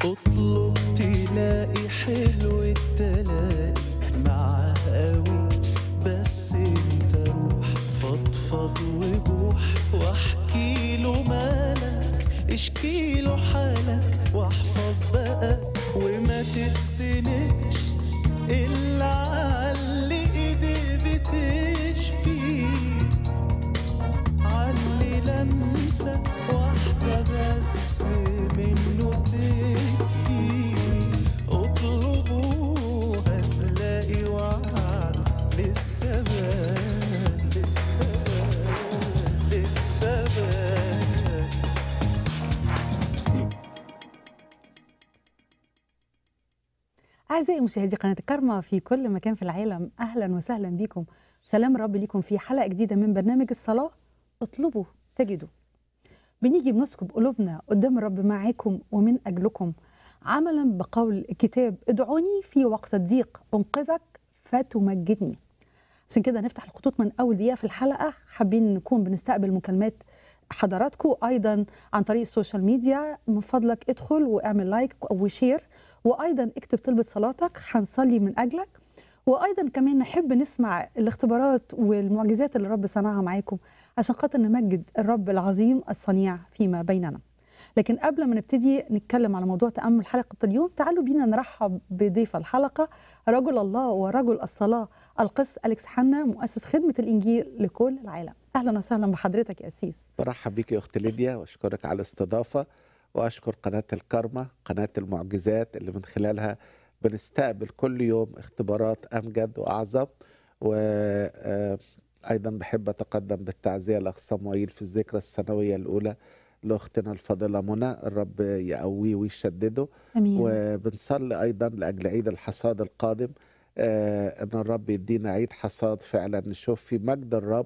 اطلب تلاقي حلو التلاقي معاه قوي بس انت روح فضفض وبوح واحكي له مالك اشكي له حالك واحفظ بقى وما تتسندش الا على ايدي بتشفي علي لمسة واحدة بس منه تكفي اطلبوا هتلاقي وعد لسه بال لسه بال أعزائي مشاهدي قناة الكرمة في كل مكان في العالم أهلا وسهلا بكم سلام الرب ليكم في حلقة جديدة من برنامج الصلاة اطلبوا تجدوا بنيجي بنسكب قلوبنا قدام الرب معاكم ومن أجلكم عملا بقول الكتاب ادعوني في وقت الضيق أنقذك فتمجدني عشان كده نفتح الخطوط من أول دقيقة في الحلقة حابين نكون بنستقبل مكالمات حضراتكم أيضا عن طريق السوشيال ميديا من فضلك ادخل واعمل لايك وشير وايضا اكتب طلبة صلاتك هنصلي من اجلك وايضا كمان نحب نسمع الاختبارات والمعجزات اللي الرب صنعها معاكم عشان خاطر نمجد الرب العظيم الصنيع فيما بيننا لكن قبل ما نبتدي نتكلم على موضوع تامل حلقه اليوم تعالوا بينا نرحب بضيف الحلقه رجل الله ورجل الصلاه القس اليكس حنا مؤسس خدمه الانجيل لكل العالم اهلا وسهلا بحضرتك يا اسيس برحب بيك يا اخت ليديا واشكرك على الاستضافه واشكر قناه الكرمه قناه المعجزات اللي من خلالها بنستقبل كل يوم اختبارات امجد واعظم وايضا بحب اتقدم بالتعزيه لاخ صموئيل في الذكرى السنويه الاولى لاختنا الفاضله منى الرب يقويه ويشدده امين وبنصلي ايضا لاجل عيد الحصاد القادم آه، ان الرب يدينا عيد حصاد فعلا نشوف في مجد الرب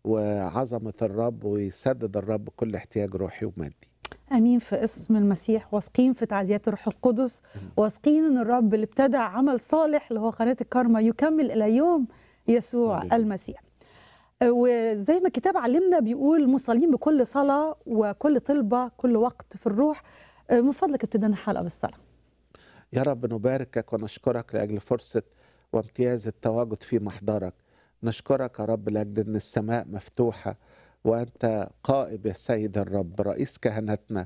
وعظمه الرب ويسدد الرب كل احتياج روحي ومادي امين في اسم المسيح واثقين في تعزيات الروح القدس واثقين ان الرب اللي ابتدع عمل صالح اللي هو قناه الكرمه يكمل الى يوم يسوع هللويا. المسيح آه، وزي ما الكتاب علمنا بيقول مصلين بكل صلاه وكل طلبه كل وقت في الروح آه، من فضلك ابتدينا الحلقه بالصلاه يا رب نباركك ونشكرك لاجل فرصه وامتياز التواجد في محضرك نشكرك يا رب لاجل ان السماء مفتوحه وانت قائم يا سيد الرب رئيس كهنتنا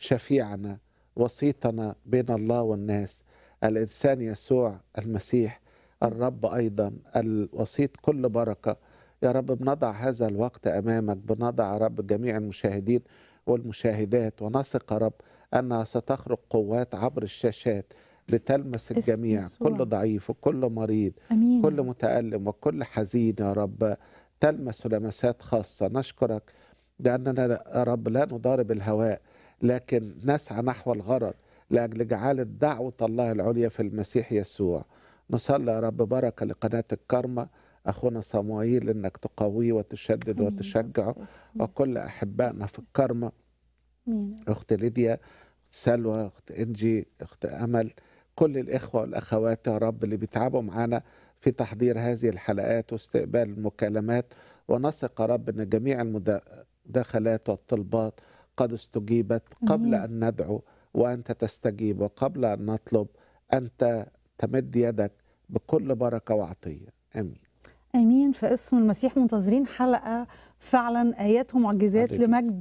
شفيعنا وسيطنا بين الله والناس الانسان يسوع المسيح الرب ايضا الوسيط كل بركه يا رب بنضع هذا الوقت امامك بنضع يا رب جميع المشاهدين والمشاهدات ونثق يا رب انها ستخرج قوات عبر الشاشات لتلمس اسم الجميع يسوع. كل ضعيف وكل مريض امين كل متألم وكل حزين يا رب تلمس لمسات خاصة نشكرك لأننا يا رب لا نضارب الهواء لكن نسعى نحو الغرض لأجل جعالة دعوة الله العليا في المسيح يسوع نصلي يا رب بركة لقناة الكرمة أخونا صموئيل إنك تقويه وتشدد آمين. وتشجعه باسم وكل أحبائنا في الكرمة امين اخت ليديا اخت سلوى اخت انجي اخت امل كل الاخوه والاخوات يا رب اللي بيتعبوا معانا في تحضير هذه الحلقات واستقبال المكالمات ونثق يا رب ان جميع المداخلات والطلبات قد استجيبت قبل آمين. ان ندعو وانت تستجيب وقبل ان نطلب انت تمد يدك بكل بركه وعطيه امين امين في اسم المسيح منتظرين حلقه فعلا ايات ومعجزات هللويا. لمجد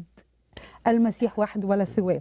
المسيح واحد ولا سواه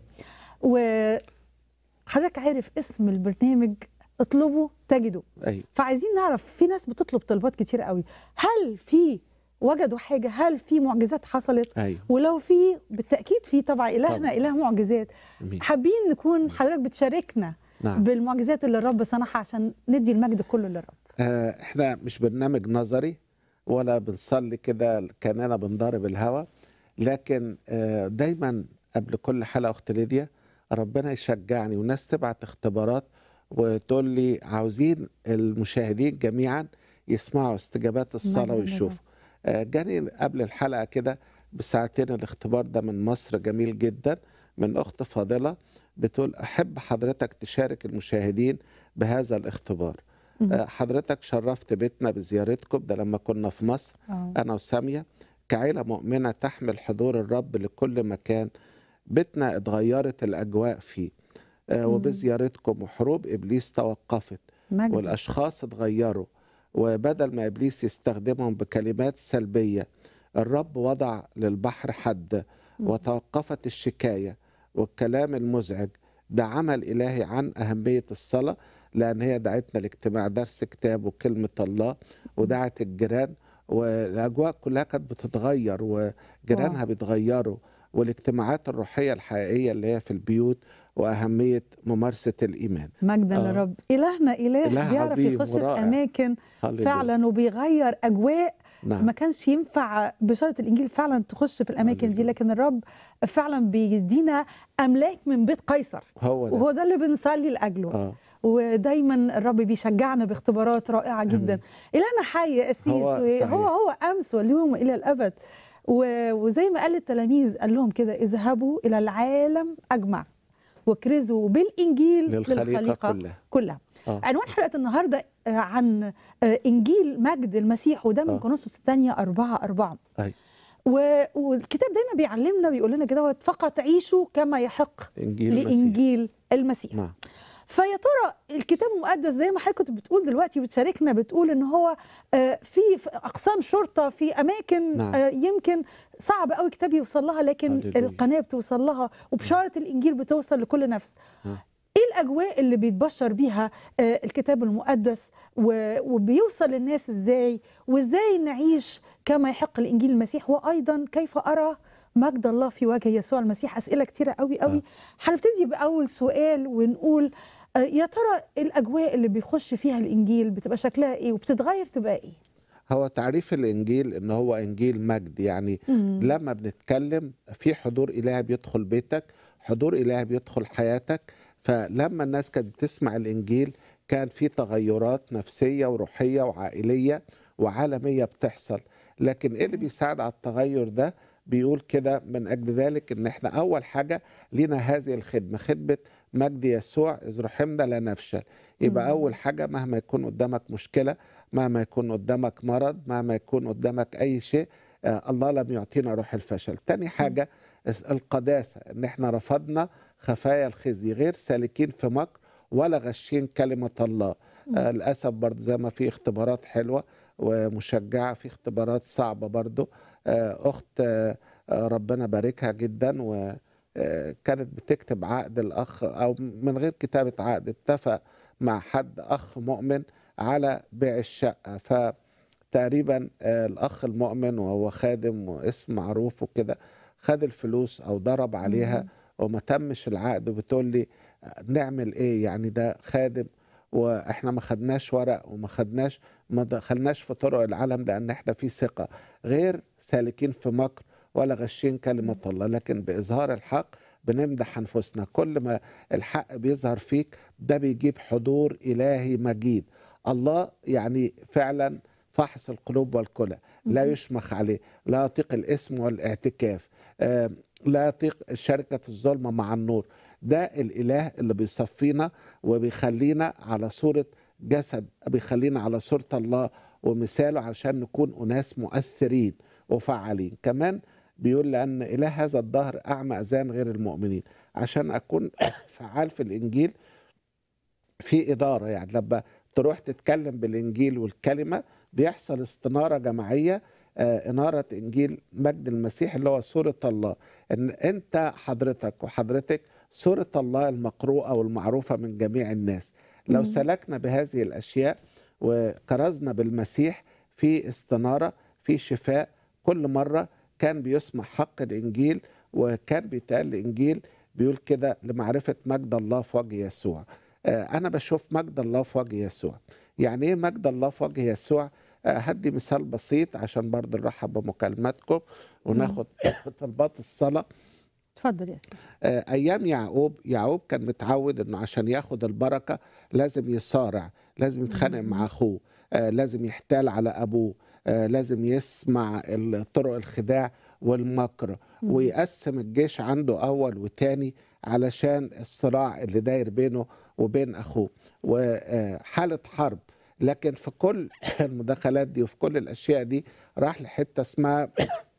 وحضرتك عارف اسم البرنامج اطلبوا تجدوا ايوه فعايزين نعرف في ناس بتطلب طلبات كتير قوي هل في وجدوا حاجه هل في معجزات حصلت ايوه ولو في بالتاكيد في طبعا الهنا طبعاً. اله معجزات امين حابين نكون حضرتك بتشاركنا نعم بالمعجزات اللي الرب صنعها عشان ندي المجد كله للرب آه، احنا مش برنامج نظري ولا بنصلي كده كاننا بنضارب الهوا لكن آه، دايما قبل كل حلقه اخت ليديا ربنا يشجعني والناس تبعت اختبارات وتقول لي عاوزين المشاهدين جميعا يسمعوا استجابات الصلاه مجد ويشوفوا آه، جاني قبل الحلقه كده بساعتين الاختبار ده من مصر جميل جدا من اخت فاضله بتقول احب حضرتك تشارك المشاهدين بهذا الاختبار مم. آه، حضرتك شرفت بيتنا بزيارتكم ده لما كنا في مصر آه. انا وساميه كعيله مؤمنه تحمل حضور الرب لكل مكان بيتنا اتغيرت الاجواء فيه آه، وبزيارتكم وحروب ابليس توقفت مجد والاشخاص اتغيروا وبدل ما ابليس يستخدمهم بكلمات سلبيه الرب وضع للبحر حد وتوقفت الشكايه والكلام المزعج ده عمل الهي عن اهميه الصلاه لان هي دعتنا لاجتماع درس كتاب وكلمه الله ودعت الجيران والاجواء كلها كانت بتتغير وجيرانها بيتغيروا والاجتماعات الروحيه الحقيقيه اللي هي في البيوت واهميه ممارسه الايمان مجدا آه. للرب الهنا اله, إله بيعرف عظيم يخش في ورائع. اماكن هللويا. فعلا وبيغير اجواء نعم ما كانش ينفع بشاره الانجيل فعلا تخش في الاماكن دي هللويا. لكن الرب فعلا بيدينا املاك من بيت قيصر هو ده وهو ده اللي بنصلي لاجله اه ودايما الرب بيشجعنا باختبارات رائعه جدا آمين. الهنا حي يا قسيس هو صحيح. وهو هو امس واليوم الى الابد و- وزي ما قال للتلاميذ قال لهم كده اذهبوا الى العالم اجمع واكرزوا بالانجيل للخليقه كلها كلها آه. عنوان حلقه النهارده آه، عن آه، انجيل مجد المسيح وده من آه. كورنثوس الثانيه أربعة أربعة أي. و- والكتاب دايما بيعلمنا بيقول لنا كده فقط عيشوا كما يحق انجيل المسيح لانجيل المسيح نعم فيا ترى الكتاب المقدس زي ما حضرتك كنت بتقول دلوقتي وبتشاركنا بتقول ان هو آه، في في اقسام شرطه في اماكن نعم. آه، يمكن صعب قوي الكتاب يوصل لها لكن هللويا. القناه بتوصل لها وبشاره الانجيل بتوصل لكل نفس نعم. ايه الاجواء اللي بيتبشر بيها آه، الكتاب المقدس و- وبيوصل للناس ازاي وازاي نعيش كما يحق الانجيل المسيح وايضا كيف ارى مجد الله في وجه يسوع المسيح اسئله كتيره قوي قوي آه. هنبتدي باول سؤال ونقول آه، يا ترى الاجواء اللي بيخش فيها الانجيل بتبقى شكلها ايه وبتتغير تبقى ايه هو تعريف الانجيل ان هو انجيل مجد يعني مم. لما بنتكلم في حضور الهي بيدخل بيتك حضور الهي بيدخل حياتك فلما الناس كانت بتسمع الانجيل كان في تغيرات نفسيه وروحيه وعائليه وعالميه بتحصل لكن ايه اللي بيساعد على التغير ده بيقول كده من اجل ذلك ان احنا اول حاجه لينا هذه الخدمه خدمه مجد يسوع اذ رحمنا لا نفشل يبقى مم. اول حاجه مهما يكون قدامك مشكله مهما يكون قدامك مرض مهما يكون قدامك اي شيء آه، الله لم يعطينا روح الفشل تاني حاجه اس- القداسه ان احنا رفضنا خفايا الخزي غير سالكين في مكر ولا غشين كلمه الله آه للاسف برضه زي ما في اختبارات حلوه ومشجعه في اختبارات صعبه برضه آه اخت آه آه، ربنا باركها جدا و آه، كانت بتكتب عقد الاخ او من غير كتابه عقد اتفق مع حد اخ مؤمن على بيع الشقه فتقريبا آه، الاخ المؤمن وهو خادم واسم معروف وكده خد الفلوس او ضرب عليها وما تمش العقد وبتقول لي آه، نعمل ايه يعني ده خادم واحنا ما خدناش ورق وما خدناش ما دخلناش في طرق العالم لان احنا في ثقه غير سالكين في مكر ولا غشين كلمه الله لكن باظهار الحق بنمدح انفسنا كل ما الحق بيظهر فيك ده بيجيب حضور الهي مجيد الله يعني فعلا فحص القلوب والكلى لا يشمخ عليه لا يطيق الاسم والاعتكاف آه، لا يطيق شركة الظلمة مع النور ده الإله اللي بيصفينا وبيخلينا على صورة جسد بيخلينا على صورة الله ومثاله عشان نكون أناس مؤثرين وفعالين كمان بيقول لأن إله هذا الدهر أعمى أذان غير المؤمنين عشان أكون فعال في الإنجيل في إدارة يعني لما تروح تتكلم بالإنجيل والكلمة بيحصل استنارة جماعية آه، إنارة إنجيل مجد المسيح اللي هو صورة الله إن أنت حضرتك وحضرتك صورة الله المقروءة والمعروفة من جميع الناس لو مم. سلكنا بهذه الأشياء وكرزنا بالمسيح في استنارة في شفاء كل مرة كان بيسمع حق الإنجيل وكان بيتقال الإنجيل بيقول كده لمعرفة مجد الله في وجه يسوع آه، أنا بشوف مجد الله في وجه يسوع يعني إيه مجد الله في وجه يسوع آه، هدي مثال بسيط عشان برضه نرحب بمكالماتكم وناخد طلبات الصلاة اتفضل يا سيدي آه، ايام يعقوب يعقوب كان متعود انه عشان ياخد البركه لازم يصارع لازم يتخانق مع اخوه آه، لازم يحتال على ابوه آه، لازم يسمع ال- طرق الخداع والمكر ويقسم الجيش عنده اول وتاني علشان الصراع اللي داير بينه وبين اخوه وحاله حرب لكن في كل المداخلات دي وفي كل الاشياء دي راح لحته اسمها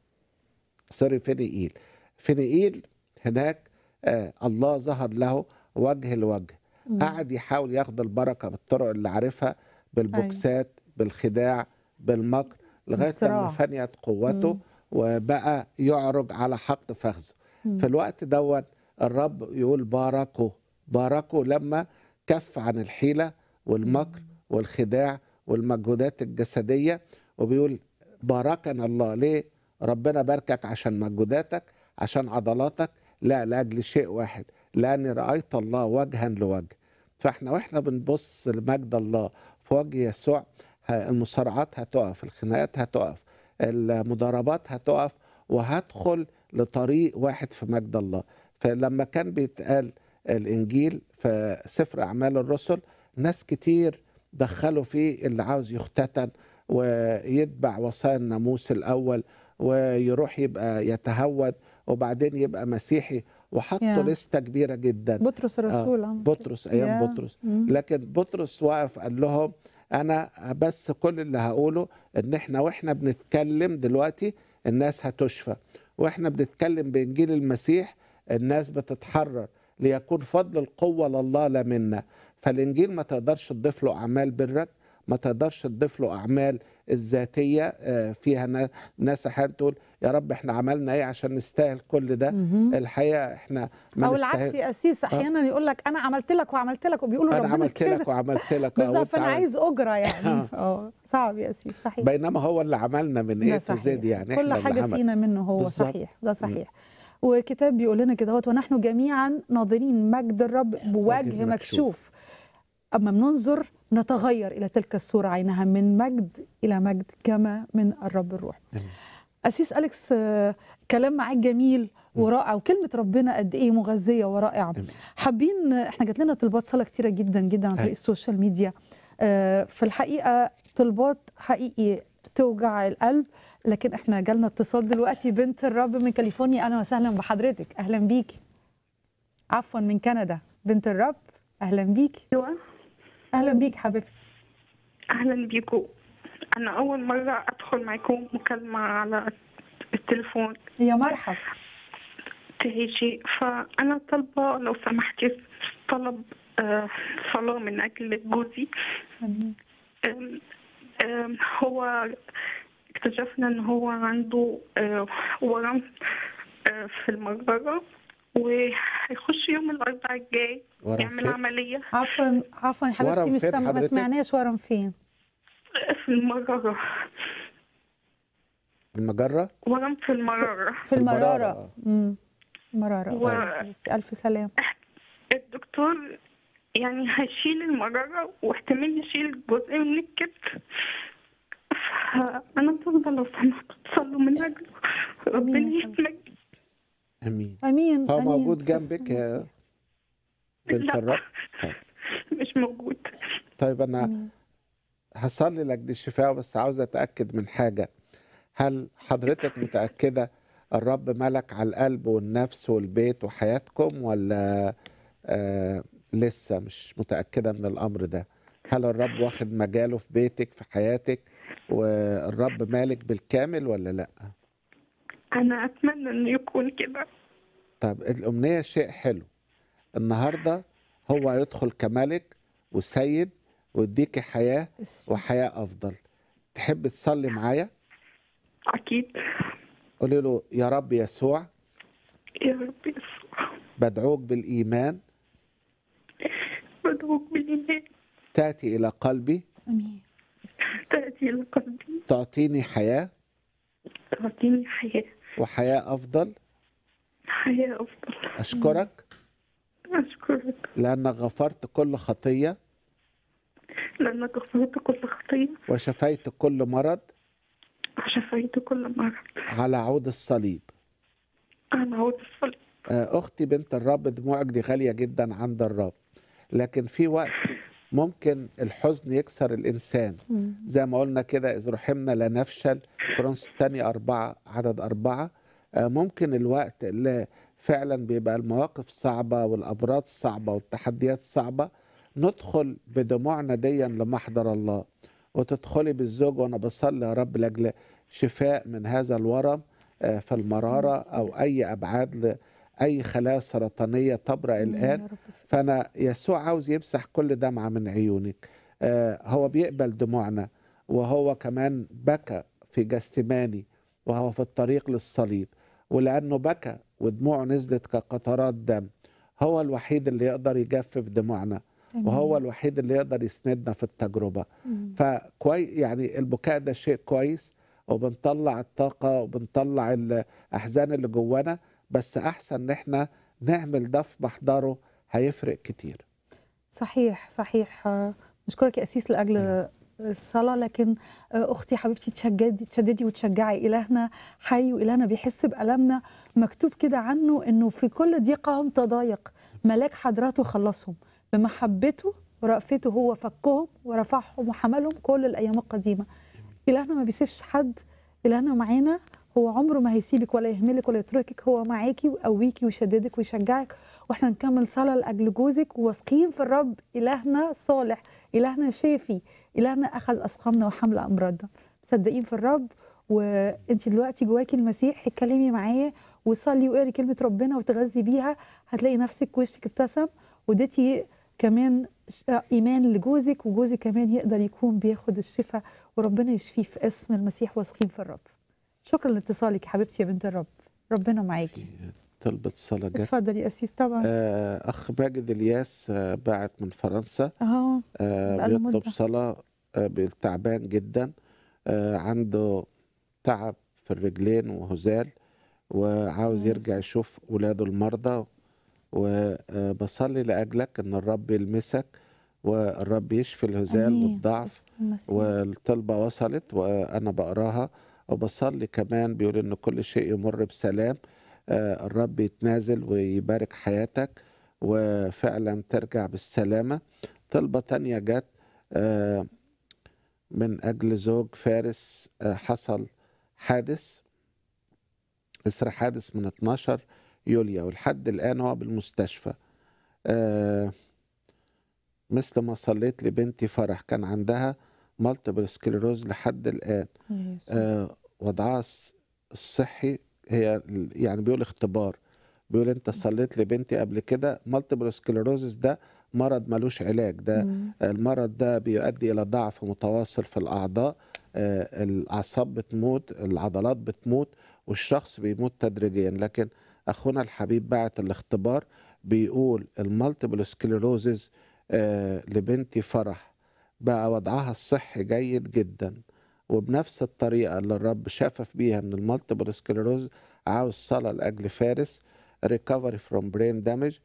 سوري فينيقيل فينيقيل هناك آه الله ظهر له وجه لوجه مم. قعد يحاول ياخد البركه بالطرق اللي عارفها بالبوكسات بالخداع بالمكر لغايه بالصراع. لما فنيت قوته مم. وبقى يعرج على حق فخذه مم. في الوقت دون الرب يقول باركوا باركوا لما كف عن الحيله والمكر والخداع والمجهودات الجسديه وبيقول باركنا الله ليه ربنا باركك عشان مجهوداتك عشان عضلاتك لا لاجل شيء واحد لاني رايت الله وجها لوجه فاحنا واحنا بنبص لمجد الله في وجه يسوع ه- المصارعات هتقف الخناقات هتقف المضاربات هتقف وهدخل لطريق واحد في مجد الله فلما كان بيتقال الانجيل في سفر اعمال الرسل ناس كتير دخلوا فيه اللي عاوز يختتن ويتبع وصايا الناموس الاول ويروح يبقى يتهود وبعدين يبقى مسيحي وحطوا يا. لستة كبيرة جدا بطرس الرسول عمل كده. بطرس ايام يا. بطرس مم. لكن بطرس وقف قال لهم انا بس كل اللي هقوله ان احنا واحنا بنتكلم دلوقتي الناس هتشفى واحنا بنتكلم بانجيل المسيح الناس بتتحرر ليكون فضل القوه لله لا منا فالانجيل ما تقدرش تضيف له اعمال برك ما تقدرش تضيف له اعمال الذاتيه آه، فيها نا- ناس احيانا تقول يا رب احنا عملنا ايه عشان نستاهل كل ده مهم. الحقيقه احنا ما او نستاهل العكس يا اسيس احيانا يقول لك انا عملت لك وعملت لك وبيقولوا انا ربنا عملت كده لك وعملت لك آه، بالظبط وأنت فانا عملت- عايز اجره يعني اه صعب يا اسيس صحيح بينما هو اللي عملنا من ده ايه تو صحيح. زد يعني كل احنا اللي حاجه عمل. فينا منه هو بالظبط. صحيح ده صحيح وكتاب بيقول لنا كده هوت ونحن جميعا ناظرين مجد الرب بوجه مكشوف. مكشوف اما بننظر نتغير الى تلك الصوره عينها من مجد الى مجد كما من الرب الروح آمين. اسيس اليكس آه، كلام معاك جميل ورائع وكلمه ربنا قد ايه مغذيه ورائعه آمين. حابين احنا جات لنا طلبات صلاه كتيره جدا جدا عن طريق أيوة. السوشيال ميديا آه، في الحقيقه طلبات حقيقي توجع القلب لكن احنا جالنا اتصال دلوقتي بنت الرب من كاليفورنيا اهلا وسهلا بحضرتك اهلا بيكي عفوا من كندا بنت الرب اهلا بيكي ايوه اهلا بيك حبيبتي اهلا بيكم انا اول مره ادخل معاكم مكالمه على التليفون يا مرحب تعيشي فانا طالبه لو سمحتي طلب آه، صلاه من اجل جوزي آمين. آم، آم، هو اكتشفنا ان هو عنده آه، ورم آه، في المجرة وهيخش يوم الاربعاء الجاي ورم يعمل فين؟ عملية عفوا عفوا يا حبيبتي ورم مش فين سامعه ما حضرتك؟ سمعناش ورم فين في المجرة المجره ورم في المرارة في المرارة. المراره امم مراره و- آه، حبيبتي. الف سلام الدكتور يعني هيشيل المرارة واحتمال يشيل جزء من الكتف فأنا طالبة لو سمحتوا تصلوا من أجله ربنا آمين. يسمك امين امين هو امين موجود باسم جنبك يا المسيح. بنت لا. الرب طيب. مش موجود طيب انا آمين. هصلي لك دي شفاء بس عاوز اتاكد من حاجه هل حضرتك متاكده الرب ملك على القلب والنفس والبيت وحياتكم ولا آه لسه مش متاكده من الامر ده هل الرب واخد مجاله في بيتك في حياتك والرب مالك بالكامل ولا لا أنا أتمنى إنه يكون كده طب الأمنية شيء حلو النهاردة هو يدخل كملك وسيد ويديكي حياة باسم وحياة أفضل تحب تصلي معايا أكيد قولي له يا رب يسوع يا رب يسوع بدعوك بالإيمان بدعوك بالإيمان تأتي إلى قلبي امين باسم تأتي إلى قلبي تعطيني حياة تعطيني حياة وحياة أفضل حياة أفضل أشكرك أشكرك لأنك غفرت كل خطية لأنك غفرت كل خطية وشفيت كل مرض وشفيت كل مرض على عود الصليب أنا عود الصليب آه، أختي بنت الرب دموعك دي غالية جدا عند الرب لكن في وقت ممكن الحزن يكسر الإنسان مم. زي ما قلنا كده إذ رحمنا لا نفشل كورنثوس الثانية أربعة عدد أربعة آه، ممكن الوقت اللي فعلا بيبقى المواقف صعبة والأمراض صعبة والتحديات صعبة ندخل بدموعنا ديا لمحضر الله وتدخلي بالزوج وأنا بصلي يا رب لأجل شفاء من هذا الورم آه، في المرارة أو أي أبعاد اي خلايا سرطانيه تبرأ آمين الان يا رب في اسم- فانا يسوع عاوز يمسح كل دمعه من عيونك آه هو بيقبل دموعنا وهو كمان بكى في جستماني وهو في الطريق للصليب ولانه بكى ودموعه نزلت كقطرات دم هو الوحيد اللي يقدر يجفف دموعنا آمين. وهو الوحيد اللي يقدر يسندنا في التجربه مم. فكوي يعني البكاء ده شيء كويس وبنطلع الطاقة وبنطلع الأحزان اللي جوانا بس أحسن إن إحنا نعمل ده في محضره هيفرق كتير صحيح صحيح آه، نشكرك يا أسيس لأجل الصلاة لكن آه، أختي حبيبتي تشجدي تشددي وتشجعي إلهنا حي وإلهنا بيحس بألمنا مكتوب كده عنه إنه في كل ضيقهم تضايق ملاك حضراته خلصهم بمحبته ورأفته هو فكهم ورفعهم وحملهم كل الأيام القديمة إلهنا ما بيسيبش حد إلهنا معانا هو عمره ما هيسيبك ولا يهملك ولا يتركك هو معاكي ويقويكي ويشددك ويشجعك واحنا نكمل صلاة لأجل جوزك وواثقين في الرب إلهنا صالح إلهنا شافي إلهنا أخذ أسقامنا وحمل أمراضنا مصدقين في الرب وانت دلوقتي جواكي المسيح اتكلمي معاه وصلي واقري كلمة ربنا وتغذي بيها هتلاقي نفسك وشك ابتسم وديتي كمان ش- إيمان لجوزك وجوزك كمان يقدر يكون بياخد الشفاء وربنا يشفيه في اسم المسيح واثقين في الرب شكرا لاتصالك يا حبيبتي يا بنت الرب ربنا معاكي طلبة الصلاة جت اتفضل يا أسيس طبعا آه، أخ ماجد الياس آه، باعت من فرنسا اهو آه، بقاله بيطلب مدة. صلاة آه، تعبان جدا آه، عنده تعب في الرجلين وهزال وعاوز يا يرجع يشوف ولاده المرضى وبصلي لأجلك إن الرب يلمسك والرب يشفي الهزال آمين. والضعف باسم المسيح. والطلبة وصلت وأنا بقراها وبصلي كمان بيقول إن كل شيء يمر بسلام آه، الرب يتنازل ويبارك حياتك وفعلا ترجع بالسلامة طلبة تانية جت آه، من أجل زوج فارس آه، حصل حادث إثر حادث من 12 يوليو ولحد الآن هو بالمستشفى آه، مثل ما صليت لبنتي فرح كان عندها مالتيبل سكليروز لحد الآن يا يسوع. آه، وضعها الص- الصحي هي ال- يعني بيقول اختبار بيقول انت صليت لبنتي قبل كده مالتيبل سكليروزس ده مرض ملوش علاج ده مم. المرض ده بيؤدي الى ضعف متواصل في الاعضاء آه، الاعصاب بتموت العضلات بتموت والشخص بيموت تدريجيا لكن اخونا الحبيب بعت الاختبار بيقول المالتيبل سكليروزز آه، لبنتي فرح بقى وضعها الصحي جيد جدا وبنفس الطريقة اللي الرب شفف بيها من المالتيبل سكليروز عاوز صلاة لأجل فارس ريكفري فروم برين دامج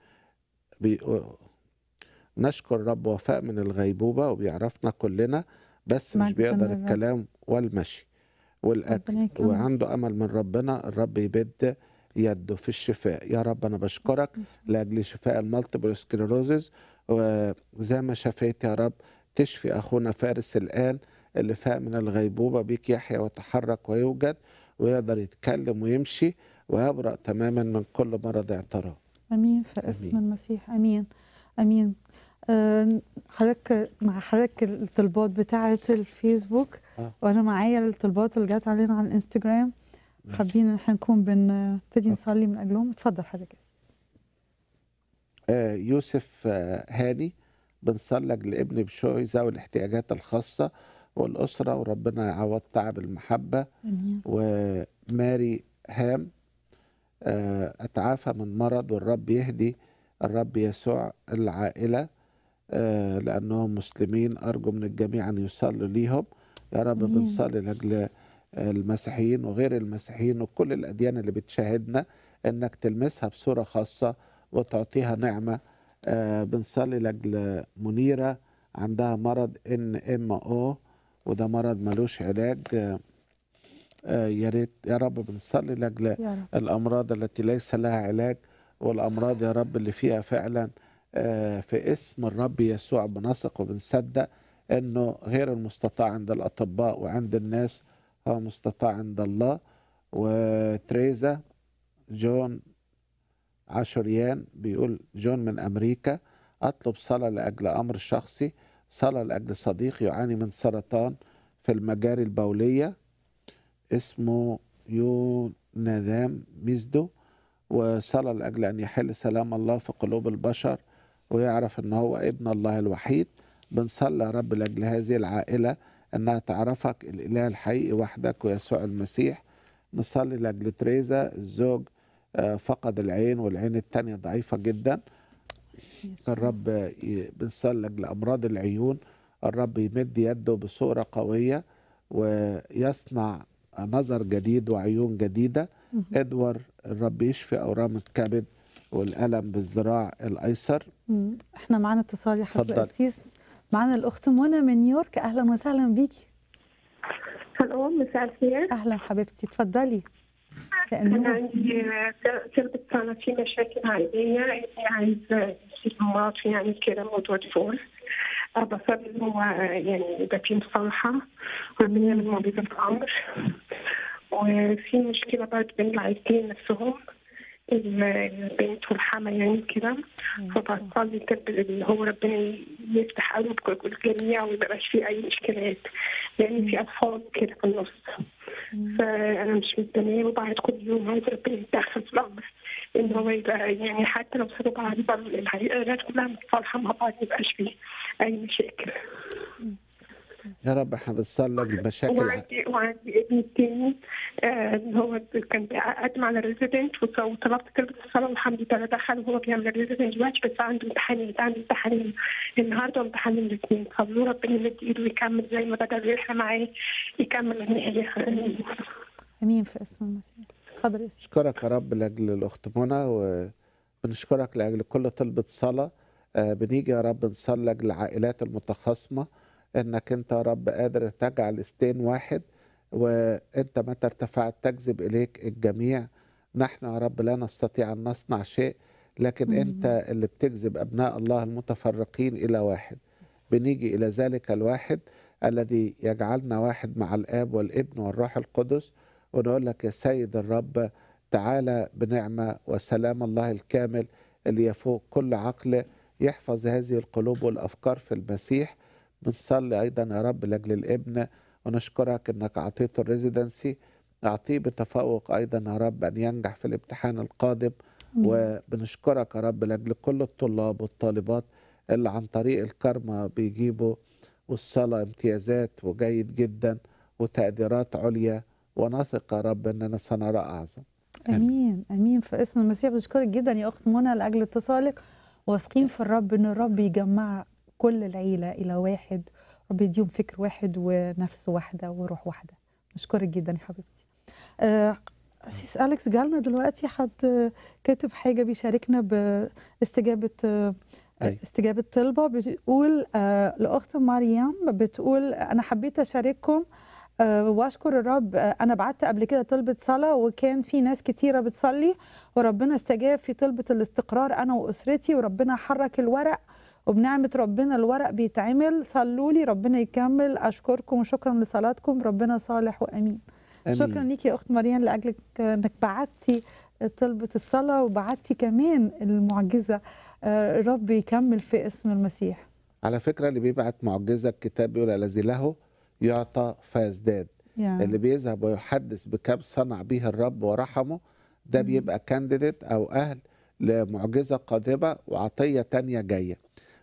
نشكر الرب وفاء من الغيبوبة وبيعرفنا كلنا بس مش مجد بيقدر للرب. الكلام والمشي والأكل ربنا يكرمك. وعنده أمل من ربنا الرب يبد يده في الشفاء يا رب أنا بشكرك لاجل شفاء المالتيبل سكليروزز وزي ما شفيت يا رب تشفي اخونا فارس الان اللي فاق من الغيبوبه بيك يحيى ويتحرك ويوجد ويقدر يتكلم ويمشي ويبرأ تماما من كل مرض اعتراض امين في اسم آمين. المسيح امين امين آه، حضرتك مع حضرتك الطلبات بتاعه الفيسبوك آه. وانا معايا الطلبات اللي جت علينا على الانستجرام حابين ان احنا نكون بنبتدي نصلي من اجلهم اتفضل حضرتك يا أسيس. آه، يوسف آه، هاني بنصلج لابن بشوي ذوي الاحتياجات الخاصه والاسره وربنا يعوض تعب المحبه امين وماري هام آه، أتعافى من مرض والرب يهدي الرب يسوع العائلة آه، لأنهم مسلمين أرجو من الجميع أن يصلوا ليهم يا رب آمين. بنصلي لأجل المسيحيين وغير المسيحيين وكل الأديان اللي بتشاهدنا أنك تلمسها بصورة خاصة وتعطيها نعمة آه، بنصلي لأجل منيرة عندها مرض ان ام او وده مرض ملوش علاج آه، آه، يا ريت يا رب بنصلي لاجل يا رب الامراض التي ليس لها علاج والامراض يا رب اللي فيها فعلا آه، في اسم الرب يسوع بنثق وبنصدق انه غير المستطاع عند الاطباء وعند الناس هو مستطاع عند الله وتريزا جون عاشوريان بيقول جون من امريكا اطلب صلاه لاجل امر شخصي صلاه لاجل صديق يعاني من سرطان في المجاري البوليه اسمه يونادام ميزدو وصلى لاجل ان يحل سلام الله في قلوب البشر ويعرف ان هو ابن الله الوحيد بنصلي يا رب لاجل هذه العائله انها تعرفك الاله الحقيقي وحدك ويسوع المسيح نصلي لاجل تريزا الزوج آه، فقد العين والعين التانية ضعيفة جدا الرب ي- بنصلي لاجل امراض العيون الرب يمد يده بصوره قويه ويصنع نظر جديد وعيون جديده ادوار الرب يشفي اورام الكبد والالم بالذراع الايسر مم. احنا معانا اتصال يا حضرة اتفضل. القسيس معانا الاخت منى من نيويورك اهلا وسهلا بيكي الو مساء الخير اهلا حبيبتي اتفضلي مساء انا النور عندي تربة سنة في مشاكل عائلية ابني عايز يصير مراته يعني كده موضوع ديفورس بصلي إن هو يعني يبقى في مصالحة وربنا يعمل معجزة في الأمر وفي مشكلة برضه بين العائلتين نفسهم البنت والحما يعني كده فبصلي كده اللي هو ربنا يفتح قلب الجميع وما يبقاش فيه أي مشكلات لأن في أطفال كده في النص فانا مش مستنيه وبعد كل يوم عايز ربنا يتدخل في الامر ان هو يبقى يعني حتى لو سابوا بعض يبقى العائلات كلها متصالحه مع بعض ما يبقاش فيه اي مشاكل يا رب احنا بنصلي المشاكل وعندي وعندي ابني التاني آه، اللي هو كان بيقدم على ريزيدنت وطلبت كلمة الصلاة والحمد لله دخل وهو بيعمل ريزيدنت دلوقتي بس عنده امتحانين عنده امتحانين النهارده وامتحان الاثنين صلوا ربنا يمد ايده ويكمل زي ما بدأ الرحلة معاه يكمل النهاية امين في اسم المسيح اتفضل يا سيدي نشكرك يا رب لاجل الاخت منى وبنشكرك لاجل كل طلبة صلاة آه، بنيجي يا رب نصلي لاجل العائلات المتخاصمة انك انت يا رب قادر تجعل استين واحد وانت متى ارتفعت تجذب اليك الجميع نحن يا رب لا نستطيع ان نصنع شيء لكن انت اللي بتجذب ابناء الله المتفرقين الى واحد بنيجي الى ذلك الواحد الذي يجعلنا واحد مع الاب والابن والروح القدس ونقول لك يا سيد الرب تعالى بنعمه وسلام الله الكامل اللي يفوق كل عقل يحفظ هذه القلوب والافكار في المسيح بنصلي ايضا يا رب لاجل الابن ونشكرك انك اعطيته الريزيدنسي اعطيه بتفوق ايضا يا رب ان ينجح في الامتحان القادم وبنشكرك يا رب لاجل كل الطلاب والطالبات اللي عن طريق الكرمة بيجيبوا والصلاة امتيازات وجيد جدا وتقديرات عليا ونثق يا رب اننا سنرى اعظم امين امين في اسم المسيح بشكرك جدا يا اخت منى لاجل اتصالك واثقين في الرب ان الرب يجمع كل العيله الى واحد رب يديهم فكر واحد ونفس واحده وروح واحده بشكرك جدا يا حبيبتي آه، أسيس أليكس جالنا دلوقتي حد كاتب حاجة بيشاركنا باستجابة آه، أي. استجابة طلبة بتقول آه، لأخت مريم بتقول أنا حبيت أشارككم آه، واشكر الرب آه، انا بعت قبل كده طلبة صلاة وكان في ناس كتيرة بتصلي وربنا استجاب في طلبة الاستقرار انا واسرتي وربنا حرك الورق وبنعمة ربنا الورق بيتعمل صلوا لي ربنا يكمل اشكركم وشكرا لصلاتكم ربنا صالح وامين آمين. شكرا ليكي يا اخت مريم لاجلك انك بعتي طلبة الصلاة وبعتي كمان المعجزة آه، الرب يكمل في اسم المسيح على فكرة اللي بيبعت معجزة الكتاب بيقول الذي له يعطى فيزداد يعني اللي بيذهب ويحدث بكم صنع به الرب ورحمه ده بيبقى كانديديت او اهل لمعجزه قادمه وعطيه تانية جايه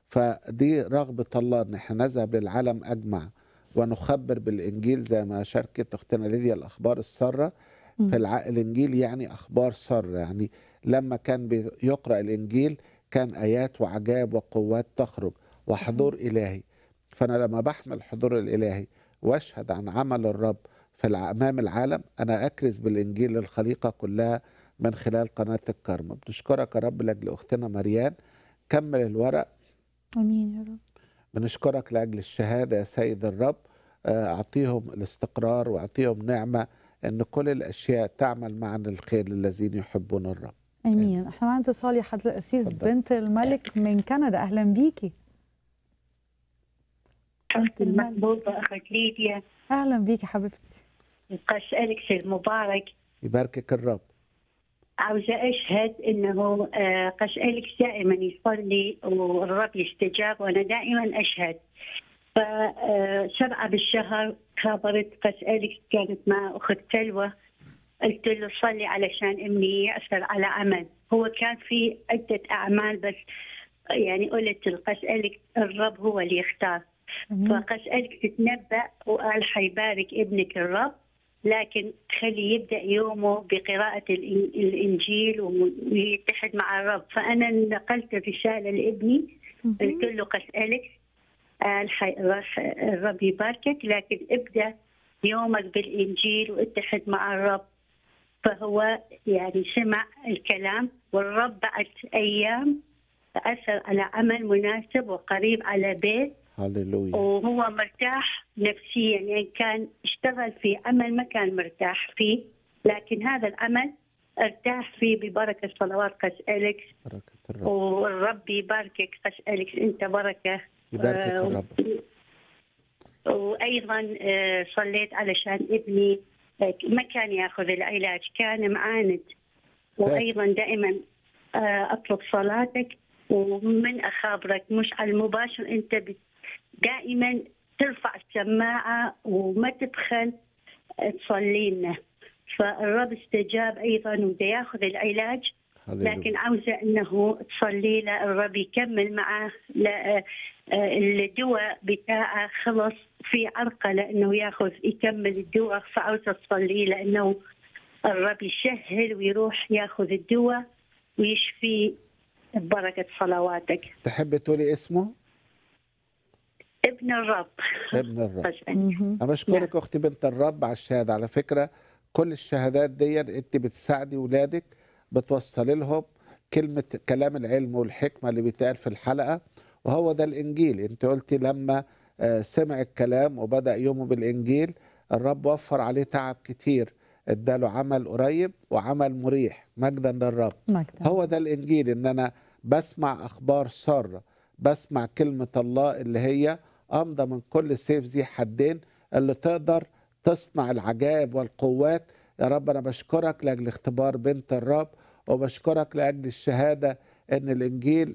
فدي رغبه الله ان احنا نذهب للعالم اجمع ونخبر بالانجيل زي ما شاركت اختنا ليديا الاخبار الساره في الع... الانجيل يعني اخبار ساره يعني لما كان بيقرا الانجيل كان ايات وعجائب وقوات تخرج وحضور الهي فانا لما بحمل حضور الالهي واشهد عن عمل الرب في الع- امام العالم انا اكرز بالانجيل للخليقه كلها من خلال قناه الكرمه بنشكرك يا رب لاجل اختنا مريان كمل الورق امين يا رب بنشكرك لاجل الشهاده يا سيد الرب آه، اعطيهم الاستقرار واعطيهم نعمه ان كل الاشياء تعمل معا للخير للذين يحبون الرب امين احنا معانا اتصال يا حضرة القسيس اتفضل. بنت الملك من كندا اهلا بيكي حفظ المقبوضة أخت ليديا اهلا بيكي حبيبتي قش أليكس المبارك يباركك الرب عاوزة أشهد إنه آه، قش أليكس دائما يصلي والرب يستجاب وأنا دائما أشهد فسبعة بالشهر خابرت قش أليكس كانت مع أخت سلوى قلت له صلي علشان ابني يأثر على عمل هو كان في عدة أعمال بس يعني قلت أسألك الرب هو اللي يختار امين فأسألك تتنبأ وقال حيبارك ابنك الرب لكن خلي يبدأ يومه بقراءة الإن- الإنجيل ويتحد مع الرب فأنا نقلت الرسالة لابني قلت له أسألك قال حي- راح الرب يباركك لكن ابدأ يومك بالإنجيل واتحد مع الرب فهو يعني سمع الكلام والرب بعد أيام أثر على عمل مناسب وقريب على بيت هللويا وهو مرتاح نفسيا يعني كان اشتغل في عمل ما كان مرتاح فيه لكن هذا العمل ارتاح فيه ببركة صلوات قس أليكس بركة الرب والرب يباركك قس أليكس أنت بركة يباركك آه، الرب وايضا آه، صليت علشان ابني آه، ما كان ياخذ العلاج كان معاند وايضا دائما آه، اطلب صلاتك ومن اخابرك مش على المباشر انت بت- دائما ترفع السماعه وما تبخل آه، تصلي لنا فالرب استجاب ايضا وده ياخذ العلاج لكن هللويا عاوزة أنه تصلي له الرب يكمل معه لا- آه، الدواء بتاعه خلص في عرقة لأنه ياخذ يكمل الدواء فعاوزة تصلي لأنه الرب يسهل ويروح ياخذ الدواء ويشفي ببركة صلواتك تحب تقولي اسمه ابن الرب ابن الرب قسما. مهم. انا بشكرك اختي بنت الرب على الشهاده على فكره كل الشهادات دي انت بتساعدي ولادك بتوصلي لهم كلمه كلام العلم والحكمه اللي بيتقال في الحلقه وهو ده الانجيل انت قلتي لما آه، سمع الكلام وبدا يومه بالانجيل الرب وفر عليه تعب كتير اداله عمل قريب وعمل مريح مجدا للرب مجدا هو ده الانجيل ان انا بسمع اخبار ساره بسمع كلمه الله اللي هي امضى من كل سيف ذي حدين اللي تقدر تصنع العجائب والقوات يا رب انا بشكرك لاجل اختبار بنت الرب وبشكرك لاجل الشهاده ان الانجيل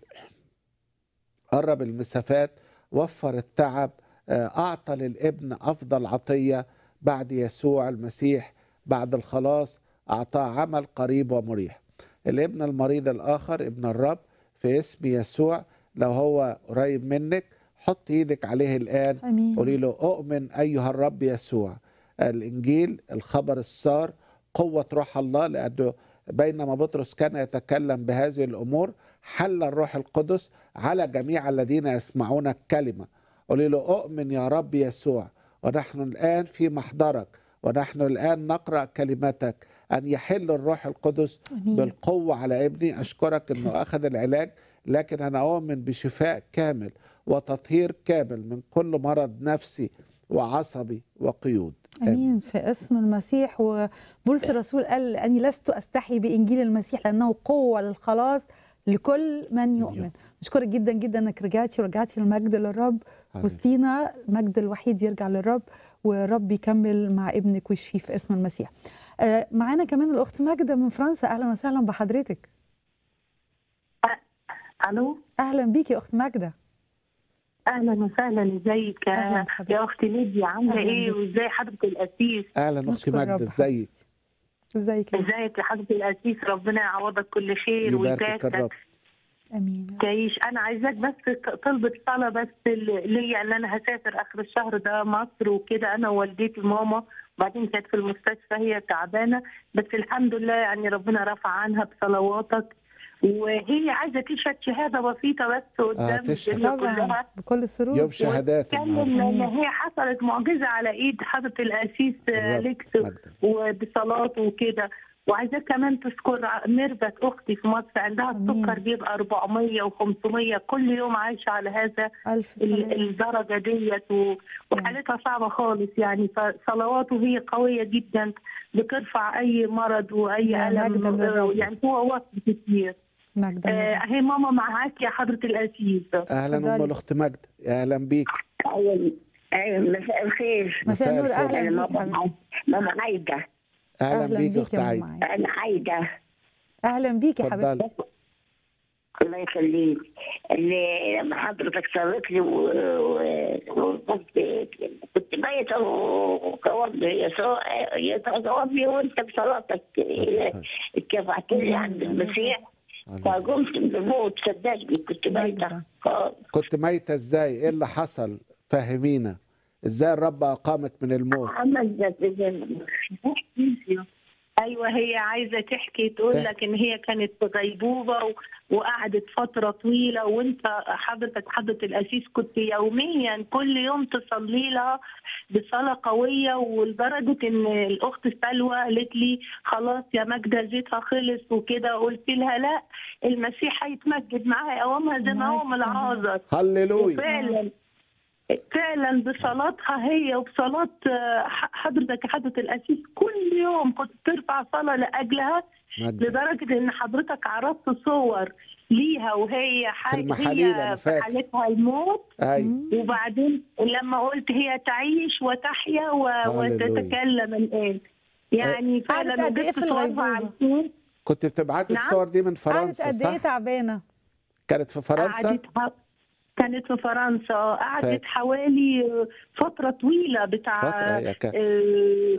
قرب المسافات وفر التعب آه، اعطى للابن افضل عطيه بعد يسوع المسيح بعد الخلاص اعطاه عمل قريب ومريح الابن المريض الاخر ابن الرب في اسم يسوع لو هو قريب منك حط ايدك عليه الان امين قولي له اؤمن ايها الرب يسوع الانجيل الخبر السار قوه روح الله لانه بينما بطرس كان يتكلم بهذه الامور حل الروح القدس على جميع الذين يسمعون الكلمه قولي له اؤمن يا رب يسوع ونحن الان في محضرك ونحن الان نقرا كلمتك ان يحل الروح القدس امين بالقوة على ابني أشكرك أنه أخذ العلاج لكن أنا أؤمن بشفاء كامل وتطهير كامل من كل مرض نفسي وعصبي وقيود امين في اسم المسيح وبولس الرسول قال اني لست استحي بانجيل المسيح لانه قوه للخلاص لكل من يؤمن بشكرك جدا جدا انك رجعتي ورجعتي المجد للرب آمين. وسطينا المجد الوحيد يرجع للرب والرب يكمل مع ابنك ويشفيه في اسم المسيح آه، معانا كمان الاخت ماجده من فرنسا اهلا وسهلا بحضرتك الو اهلا بيكي يا اخت ماجده اهلا وسهلا ازيك أهلاً يا حبيبتي. يا اختي ليديا عامله أهلاً ايه بيكي. وازاي حضره القسيس أهلا أختي نشكر ماجدة رب إزيك حبيبتي. ازيك يا بنتي؟ ازيك يا حضره القسيس ربنا يعوضك كل خير يباركك ويباركك الرب امين تعيش انا عايزاك بس طلبة صلاة بس ل- ليا ان انا هسافر اخر الشهر ده مصر وكده انا ووالدتي ماما وبعدين كانت في المستشفى هي تعبانة بس الحمد لله يعني ربنا رفع عنها بصلواتك وهي عايزة تشهد شهادة بسيطة بس قدام تشهد. الدنيا طبعا كلها بكل سرور يوم شهادات واتكلم النهاردة لان هي حصلت معجزه على ايد حضره القسيس الرب ليكس مجدا وبصلاته وكده وعايزاك كمان تذكر ميرفت اختي في مصر عندها أمين. السكر بيبقى 400 و500 كل يوم عايشه على هذا الف ال- سلام الدرجه ديت و- وحالتها صعبه خالص يعني فصلواته هي قويه جدا بترفع اي مرض واي يا مجدا الم للرب. يعني هو وصف كتير مجدا آه، للرب. اهي ماما معاك يا حضره القسيس أهلا أم اتفضلي. الأخت ماجدة أهلا بيك ايوه ايوه مساء الخير مساء النور مساء الفل. اهلا انا بيكي ماما حبيبتي ماما عايده أهلا بيك يا بيكي أخت يا عايدة ماما عايدة. انا عايده اهلا بيكي اتفضلي حبيبتي الله يخليك اللي لما حضرتك صلت لي و- و- وكنت كنت ميتة وجاوبني يسوع يسوع جاوبني وانت بصلاتك اتكفعت لي عند المسيح فقمت من الموت صدقني كنت ميتة خالص. كنت ميتة ازاي ايه اللي حصل فهمينا ازاي الرب اقامك من الموت عملت زي ايوه هي عايزه تحكي تقول إيه؟ لك ان هي كانت في غيبوبه و... وقعدت فتره طويله وانت حضرتك حضره الاسيس كنت يوميا كل يوم تصلي لها بصلاه قويه ولدرجه ان الاخت سلوى قالت لي خلاص يا ماجده زيتها خلص وكده قلت لها لا المسيح هيتمجد معاها يقومها زي ما هو من العازر هللويا فعلا فعلا بصلاتها هي وبصلاة آه، حضرتك حضرة الأسيس كل يوم كنت ترفع صلاة لأجلها مجد لدرجة إن حضرتك عرضت صور ليها وهي حاجة المحاليل أنا هي في فاكر. حالتها الموت ايوه وبعدين لما قلت هي تعيش وتحيا و- هللويا. وتتكلم الآن يعني قعدت فعلا قد إيه وجبت في صورها الغيبوبة؟ على الفيس كنت بتبعتي نعم. الصور دي من قعدت فرنسا قد ايه صح تعبانه كانت في فرنسا قعدت ح- كانت في فرنسا قعدت فاكر. حوالي فترة طويلة بتاع فترة هي كانت آه،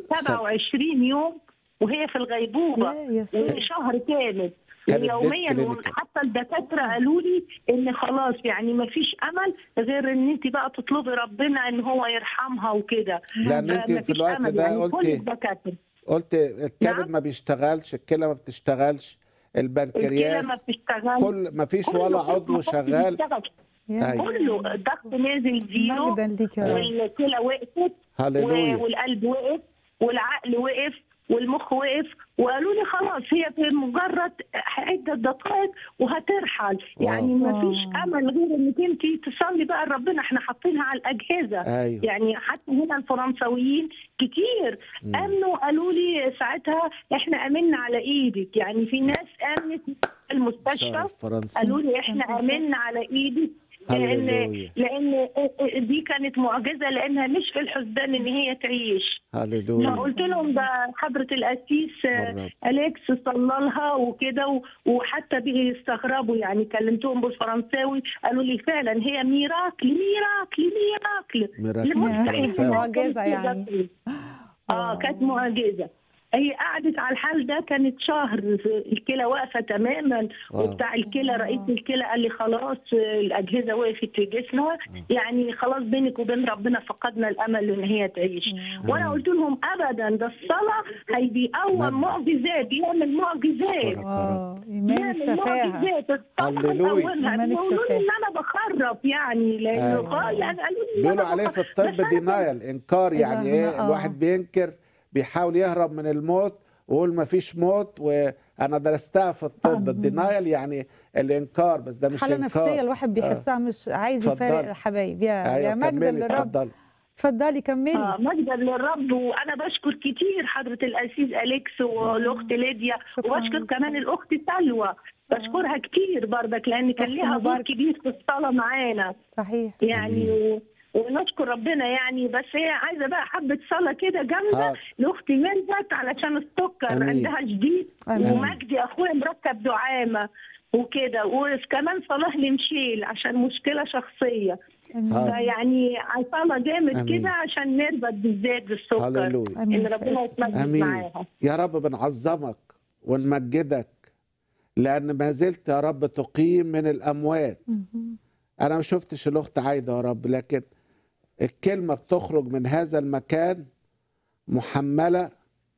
27 يوم وهي في الغيبوبة يا يسوع شهر كامل كانت يوميا ديت كلينيكال. حتى الدكاترة قالوا لي ان خلاص يعني ما فيش امل غير ان انت بقى تطلبي ربنا ان هو يرحمها وكده لان انت فمفيش في الوقت أمل ده يعني كل قلتي الدكاترة قلت الكبد نعم. ما بيشتغلش الكلى ما بتشتغلش الكلى ما البنكرياس بتشتغل كل ما فيش كله- ولا كله عضو ما كانش شغال بيشتغل. يا أيوة. كله الضغط نازل زيرو مجدا ليك يا رب والكلى وقفت هللويا و- والقلب وقف والعقل وقف والمخ وقف وقالوا لي خلاص هي في مجرد عده دقائق وهترحل يعني ما فيش واو. امل غير انك انت تصلي بقى لربنا احنا حاطينها على الاجهزه ايوه يعني حتى هنا الفرنساويين كتير مم. امنوا قالوا لي ساعتها احنا امنا على ايدك يعني في ناس امنت في المستشفى شهر فرنسا قالوا لي احنا امنا على ايدك لان هللويا لان دي كانت معجزه لانها مش في الحسبان ان هي تعيش هللويا فقلت لهم ده حضره القسيس آه، الرب. اليكس صلى لها وكده و- وحتى بيستغربوا يعني كلمتهم بالفرنساوي قالوا لي فعلا هي ميراكل ميراكل ميراكل ميراكل لمستحيل فرنساوي. معجزة يعني. اه كانت معجزه هي قعدت على الحال ده كانت شهر الكلى واقفه تماما واو. وبتاع الكلى رئيس الكلى قال لي خلاص الاجهزه وقفت في جسمها يعني خلاص بينك وبين ربنا فقدنا الامل ان هي تعيش وانا قلت لهم ابدا ده الصلاه هي بيقوم مجد. معجزات بيعمل معجزات أشكرك. واو ايمان يعمل الشفاعه معجزات الصلاه هللويا. بتقومها إيمانك بيقولوا لي شفاعة. ان انا بخرف يعني لانه أيوة. قال يعني قالوا لي إن بيقولوا أنا عليه في بخرف. الطب بس أنا دينايل انكار يعني إيه ايه آه. الواحد بينكر بيحاول يهرب من الموت ويقول ما فيش موت وانا درستها في الطب الدينايل يعني الانكار بس ده مش حاله انكار نفسيه الواحد بيحسها مش عايز يفارق اتفضلي. الحبايب يا يا ايوه مجدا كملي للرب اتفضلي اتفضلي كملي آه مجدا للرب وانا بشكر كتير حضره الاسيس اليكس والاخت ليديا شكراً. وبشكر كمان الاخت سلوى بشكرها كتير برضك لان كان أخت ليها دور مباركة. كبير في الصلاه معانا صحيح يعني و... ونشكر ربنا يعني بس هي عايزه بقى حبه صلاه كده جامده حاضر. لاختي ميرفت علشان السكر أمين. عندها شديد آمين. ومجدي اخويا مركب دعامه وكده وكمان صلاح لمشيل عشان مشكله شخصيه حاضر. فيعني صلاه جامد أمين. كده عشان نربط بالذات بالسكر هللويا ان امين ربنا في اسم يتمجد امين معاها يا رب بنعظمك ونمجدك لان ما زلت يا رب تقيم من الاموات مهم. انا ما شفتش الاخت عايده يا رب لكن الكلمه بتخرج من هذا المكان محمله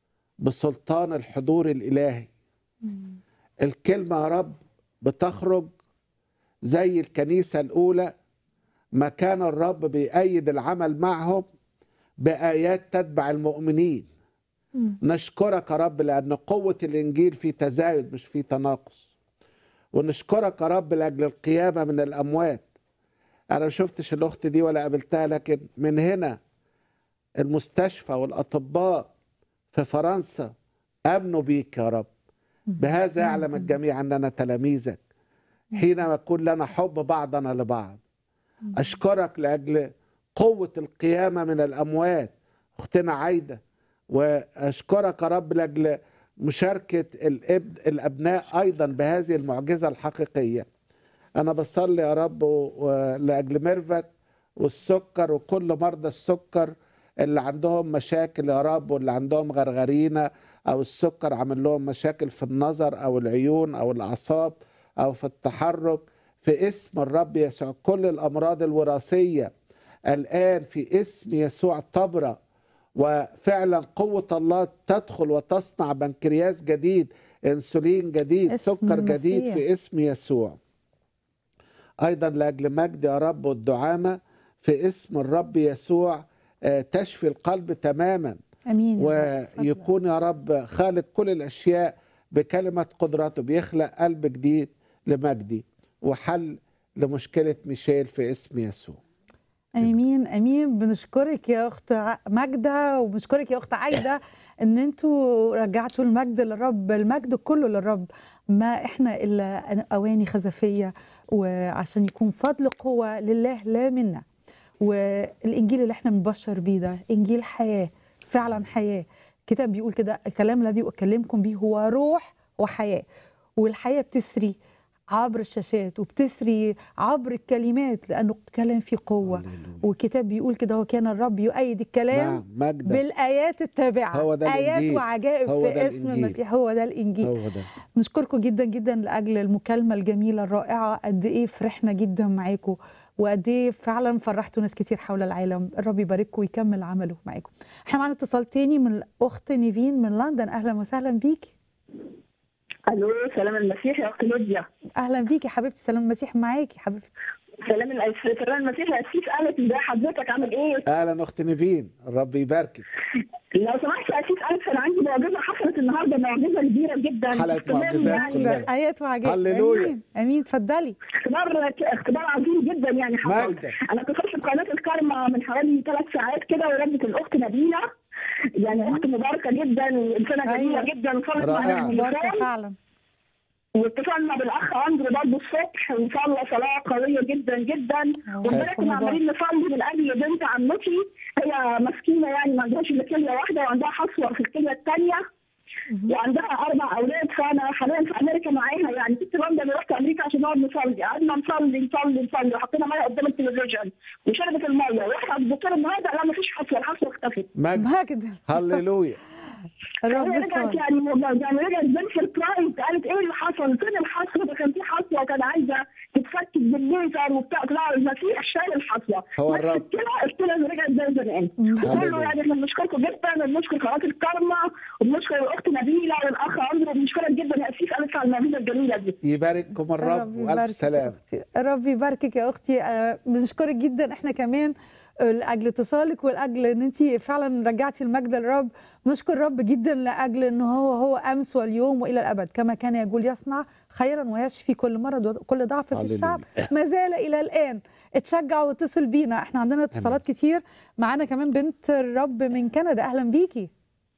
بسلطان الحضور الالهي الكلمه يا رب بتخرج زي الكنيسه الاولى ما كان الرب بيأيد العمل معهم بآيات تتبع المؤمنين مم. نشكرك يا رب لأن قوة الإنجيل في تزايد مش في تناقص ونشكرك يا رب لأجل القيامة من الأموات أنا ما شفتش الأخت دي ولا قابلتها لكن من هنا المستشفى والأطباء في فرنسا آمنوا بيك يا رب بهذا يعلم الجميع أننا تلاميذك حينما يكون لنا حب بعضنا لبعض أشكرك لأجل قوة القيامة من الأموات أختنا عايدة وأشكرك يا رب لأجل مشاركة الابن الأبناء أيضا بهذه المعجزة الحقيقية انا بصلي يا رب و- و- لاجل ميرفت والسكر وكل مرضى السكر اللي عندهم مشاكل يا رب واللي عندهم غرغرينه او السكر عامل لهم مشاكل في النظر او العيون او الاعصاب او في التحرك في اسم الرب يسوع كل الامراض الوراثيه الان في اسم يسوع تبرأ وفعلا قوة الله تدخل وتصنع بنكرياس جديد انسولين جديد اسم سكر جديد المسيح. في اسم يسوع ايضا لاجل مجد يا رب والدعامة في اسم الرب يسوع آه، تشفي القلب تماما امين يا رب. اتفضل. ويكون يا رب خالق كل الاشياء بكلمة قدرته بيخلق قلب جديد لمجدي وحل لمشكلة ميشيل في اسم يسوع امين امين بنشكرك يا اخت ع- ماجده وبنشكرك يا اخت عايده ان انتوا رجعتوا المجد للرب المجد كله للرب ما احنا الا اواني خزفيه وعشان يكون فضل قوه لله لا منا والانجيل اللي احنا بنبشر بيه ده انجيل حياه فعلا حياه الكتاب بيقول كده الكلام الذي اكلمكم به هو روح وحياه والحياه بتسري عبر الشاشات وبتسري عبر الكلمات لانه الكلام فيه قوه هللويا. والكتاب بيقول كده هو كان الرب يؤيد الكلام نعم مجدا بالايات التابعه هو ده ايات الإنجيل. وعجائب هو في ده اسم الإنجيل. المسيح هو ده الانجيل هو ده نشكركم جدا جدا لاجل المكالمه الجميله الرائعه قد ايه فرحنا جدا معاكم وقد ايه فعلا فرحتوا ناس كتير حول العالم الرب يبارككم ويكمل عمله معاكم احنا معانا اتصال تاني من الاخت نيفين من لندن اهلا وسهلا بيكي الو سلام المسيح يا اخت نوديا اهلا بيكي حبيبتي سلام المسيح معاكي حبيبتي سلام الأس- سلام المسيح يا اسيس اليكس ازي حضرتك عامل ايه؟ اهلا اخت نيفين الرب يباركك لو سمحت يا اسيس اليكس انا عندي معجزه حصلت النهارده معجزه كبيره جدا حلقة اختبار معجزات يعني كلها. ايات وعجائب هللويا. امين امين اتفضلي اختبار اختبار عظيم جدا يعني حصل مجدا. انا اتصلت بقناه الكارما من حوالي ثلاث ساعات كده وربت الاخت نبيله يعني اخت مباركه جدا وانسانه جميله أيوة. جدا وصلت رائعة. معانا مباركه التليفون فعلا واتصلنا بالاخ اندرو برضه الصبح وصلى صلاه قويه جدا جدا وامبارح كنا عمالين نصلي من اجل بنت عمتي هي مسكينه يعني ما عندهاش الا كليه واحده وعندها حصوه في الكليه الثانيه وعندها اربع اولاد فانا حاليا في امريكا معاها يعني كنت لندن ورحت امريكا عشان نقعد نصلي قعدنا نصلي نصلي نصلي وحطينا ميه قدام التلفزيون وشربت الميه ورحنا عند الدكتور النهارده لا ما فيش حصوه الحصوه اختفت مجد مجد هللويا الرب هي رجعت صالح يعني يعني رجعت زي سربرايز قالت ايه اللي حصل؟ فين الحصوه؟ ده كان في حصوه وكان عايزه تتفكك بالليزر وبتاع طلع المسيح شال الحصوه هو بس الرب. كده قلت لها رجعت زي زمان كله هللويا. يعني احنا بنشكركم جدا وبنشكر قناه الكرمه وبنشكر الاخت نبيله والاخ اندرو وبنشكرك جدا يا اسيس الف على المعجزه الجميله دي يبارككم الرب والف يباركك يا سلام أختي. الرب يباركك يا اختي آه، بنشكرك جدا احنا كمان آه، لاجل اتصالك ولاجل ان انت فعلا رجعتي المجد للرب نشكر الرب جدا لاجل ان هو هو امس واليوم والى الابد كما كان يقول يصنع خيرا ويشفي كل مرض وكل ضعف في هللويا. الشعب ما زال الى الان اتشجع واتصل بينا احنا عندنا اتصالات كتير معانا كمان بنت الرب من كندا اهلا بيكي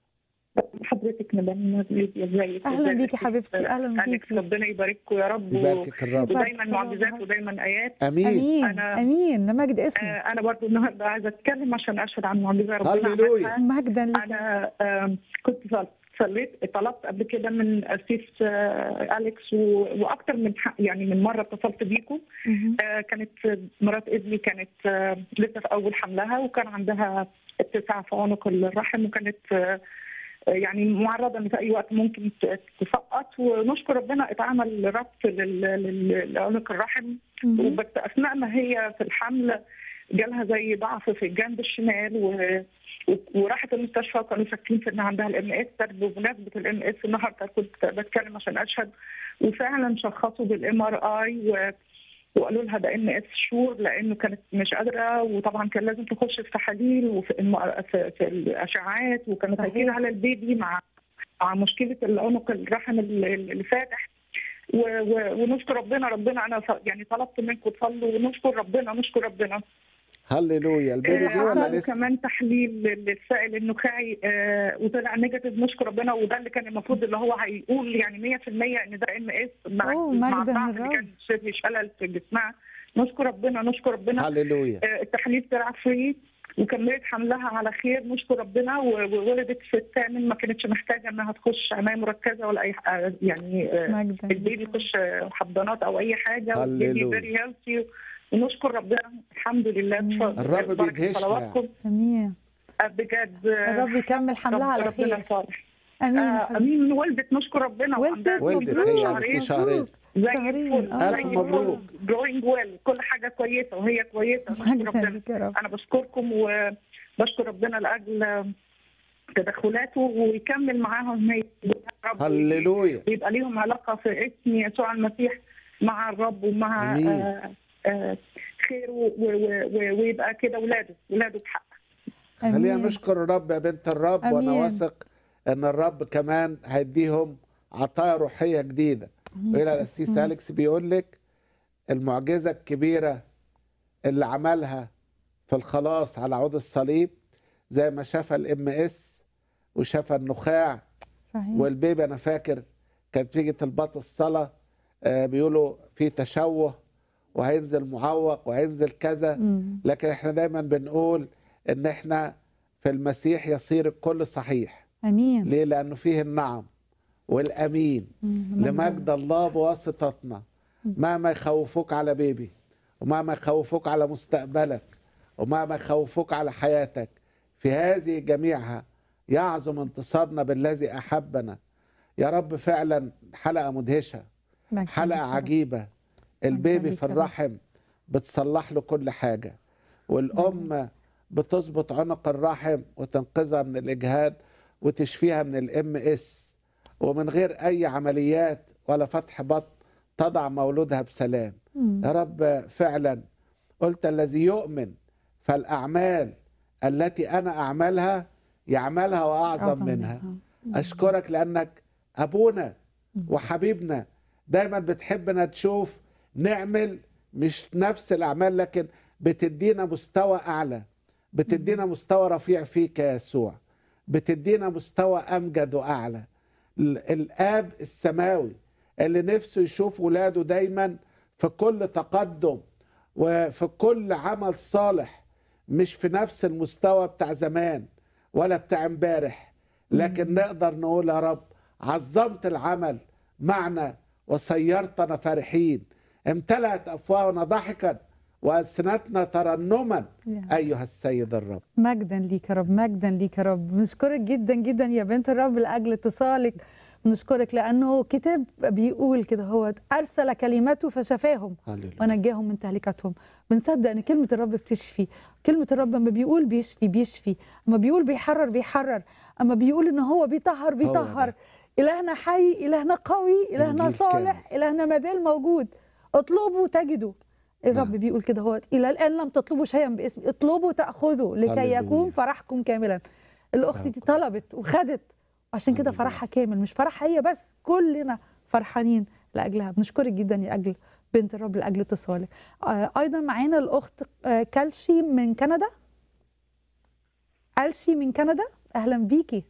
حضرتك مدام ليديا ازيك أهلا ازيك بيكي يا حبيبتي، ستة؟ أهلا أهلك بيكي. ربنا يبارككم يا رب يباركك الرب ودايما يبارك معجزات الله. ودايما ايات امين امين أنا- امين لمجد اسمه آه انا برضو النهارده عايزه اتكلم عشان اشهد عن معجزه ربنا هللويا. عملها. مجدا لك انا آم، كنت صل- صليت طلبت قبل كده من اسيس آه، اليكس و- واكتر من ح- يعني من مره اتصلت بيكم مهم. آه، كانت مرات ابني كانت آه، لسه في اول حملها وكان عندها اتساع في عنق الرحم وكانت آه، يعني معرضه ان في اي وقت ممكن ت- تسقط ونشكر ربنا اتعمل ربط لل- لل- لعنق الرحم مهم. وبس اثناء ما هي في الحمل جالها زي ضعف في الجنب الشمال و... و- وراحت المستشفى وكانوا شاكين في ان عندها الام اس بمناسبه الام اس النهارده كنت بتكلم عشان اشهد وفعلا شخصوا بالام ار اي وقالوا لها ده ام اس شور لانه كانت مش قادره وطبعا كان لازم تخش في تحاليل وفي الم- في, في الاشعاعات وكانوا صحيح. خايفين على البيبي مع مع مشكله العنق الرحم اللي اللي فاتح و- و- ونشكر ربنا ربنا انا ف- يعني طلبت منكم تصلوا ونشكر ربنا نشكر ربنا هللويا البيبي دي آه، ولا عملوا لسه كمان تحليل للسائل النخاعي آه، وطلع نيجاتيف نشكر ربنا وده اللي كان المفروض اللي هو هيقول يعني 100% ان ده ام اس مع أوه، مع مجداً الضعف اللي للرب. كان شبه شلل في جسمها نشكر ربنا نشكر ربنا هللويا آه، التحليل طلع فري وكملت حملها على خير نشكر ربنا و- وولدت في الثامن ما كانتش محتاجه انها تخش عنايه مركزه ولا اي ح- يعني آه، مجدا البيبي يخش حضانات او اي حاجه والبيبي هللويا. فيري هيلثي ونشكر ربنا الحمد لله بفضل- الرب بركة بيدهشنا. صلواتكم. امين آه، بجد الرب يكمل حملها على ربنا خير صالح امين يا آه، حبيبتي. امين ولدت نشكر ربنا ولدت، وعندها ولدت مبروك. هي عندك شهرين زي شهرين. الفل آه. ألف مبروك. جروينج ويل كل حاجه كويسه وهي كويسه نشكر مجدا ربنا ليك يا رب انا بشكركم وبشكر ربنا لاجل تدخلاته ويكمل معاهم هي يا رب هللويا ويبقى ليهم علاقه في اسم يسوع المسيح مع الرب ومع آمين. آه آه خير و- و- و- ويبقى كده اولاده اولاده بحق خلينا امين نشكر الرب يا بنت الرب وانا أمين. واثق ان الرب كمان هيديهم عطايا روحيه جديده والى القسيس اليكس بيقول لك المعجزه الكبيره اللي عملها في الخلاص على عود الصليب زي ما شاف الام اس وشاف النخاع صحيح والبيبي انا فاكر كانت تيجي طلبات الصلاه آه، بيقولوا في تشوه وهينزل معوق وهينزل كذا مم. لكن احنا دايما بنقول ان احنا في المسيح يصير الكل صحيح امين ليه لانه فيه النعم والامين مم. لمجد الله بواسطتنا مهما يخوفوك على بيبي ومهما يخوفوك على مستقبلك ومهما يخوفوك على حياتك في هذه جميعها يعظم انتصارنا بالذي احبنا يا رب فعلا حلقه مدهشه مجدا ليك حلقه يا رب. عجيبه البيبي ليك في يا رب. الرحم بتصلح له كل حاجه والام بتظبط عنق الرحم وتنقذها من الاجهاد وتشفيها من الام اس ومن غير اي عمليات ولا فتح بطن تضع مولودها بسلام مم. يا رب فعلا قلت الذي يؤمن فالاعمال التي انا اعملها يعملها واعظم منها اشكرك لانك ابونا وحبيبنا دايما بتحبنا تشوف نعمل مش نفس الاعمال لكن بتدينا مستوى اعلى بتدينا مستوى رفيع فيك يا يسوع بتدينا مستوى امجد واعلى ال- الاب السماوي اللي نفسه يشوف ولاده دايما في كل تقدم وفي كل عمل صالح مش في نفس المستوى بتاع زمان ولا بتاع امبارح لكن نقدر نقول يا رب عظمت العمل معنا وصيرتنا فرحين امتلأت أفواهنا ضحكا وألسنتنا ترنما يا. أيها السيد الرب مجدا ليك يا رب مجدا ليك يا رب بنشكرك جدا جدا يا بنت الرب لاجل اتصالك بنشكرك لانه كتاب بيقول كده هو ارسل كلمته فشفاهم هللويا ونجاهم من تهلكتهم بنصدق ان كلمه الرب بتشفي كلمه الرب اما بيقول بيشفي بيشفي اما بيقول بيحرر بيحرر اما بيقول ان هو بيطهر بيطهر ده. الهنا حي الهنا قوي الهنا إنجيل صالح الهنا ما زال موجود اطلبوا تجدوا الرب نعم. بيقول كده هو الى الان لم تطلبوا شيئا باسمي اطلبوا تاخذوا لكي هللويا. يكون فرحكم كاملا الاخت دي طلبت وخدت عشان كده هللويا. فرحها كامل مش فرحها هي بس كلنا فرحانين لاجلها بنشكرك جدا يا اجل بنت الرب لاجل اتصالك آه، ايضا معانا الاخت آه، كالشي من كندا الشي من كندا اهلا بيكي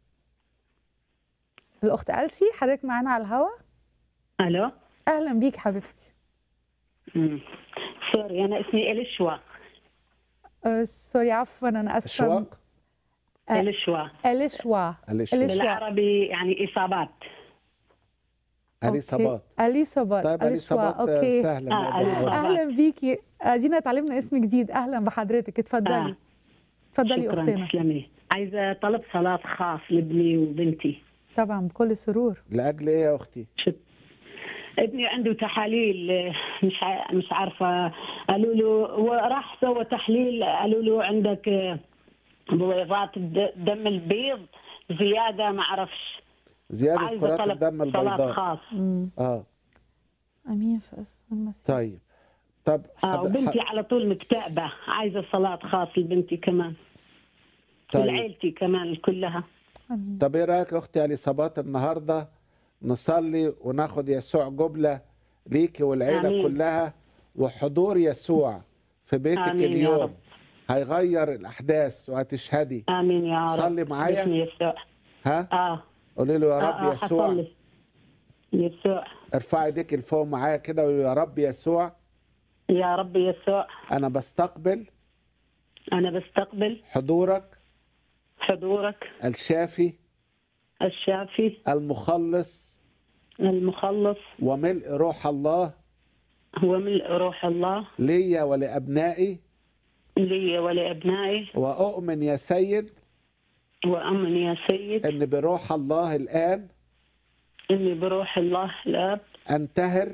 الاخت الشي حضرتك معانا على الهوا الو اهلا بيك حبيبتي مم. سوري انا اسمي الشوا آه، سوري عفوا انا اسفه أشواق آه. الشوا اليشوا اليشوا. اليشوا بالعربي يعني اصابات أليصابات اليصابات طيب اليشوا أليصابات اوكي سهلة آه، نقدر أليصابات. نقولها. اهلا بيكي ادينا اتعلمنا اسم جديد اهلا بحضرتك اتفضلي آه. اتفضلي شكرا اختنا تسلمي عايزه طلب صلاه خاص لابني وبنتي طبعا بكل سرور لأجل إيه يا أختي؟ شك. ابني عنده تحاليل آه، مش ع- مش عارفه قالوا له وراح سوى تحليل قالوا له عندك آه، بويضات الد- دم البيض زياده ما اعرفش زيادة عايزه كرات طلب الدم صلاه البيضاء خاص مم. آه امين في اسم المسيح طيب طب اه حد- وبنتي حد- على طول مكتئبه عايزه صلاه خاص لبنتي كمان طيب ولعيلتي كمان كلها امين طب ايه رايك يا اختي اليصابات النهارده نصلي وناخد يسوع جبله ليكي والعيله آمين. كلها وحضور يسوع في بيتك آمين يا اليوم رب. هيغير الاحداث وهتشهدي امين يا رب صلي معايا. باسم يسوع ها اه قولي له يا آه، رب آه، يسوع حصلي. يسوع ارفعي ايديك لفوق معايا كده وقولي له يا رب يسوع يا رب يسوع انا بستقبل أنا بستقبل حضورك حضورك الشافي الشافي المخلص المخلص وملء روح الله وملء روح الله لي ولأبنائي لي ولأبنائي وأؤمن يا سيد وأمن يا سيد أن بروح الله الآن إني بروح الله الآب أنتهر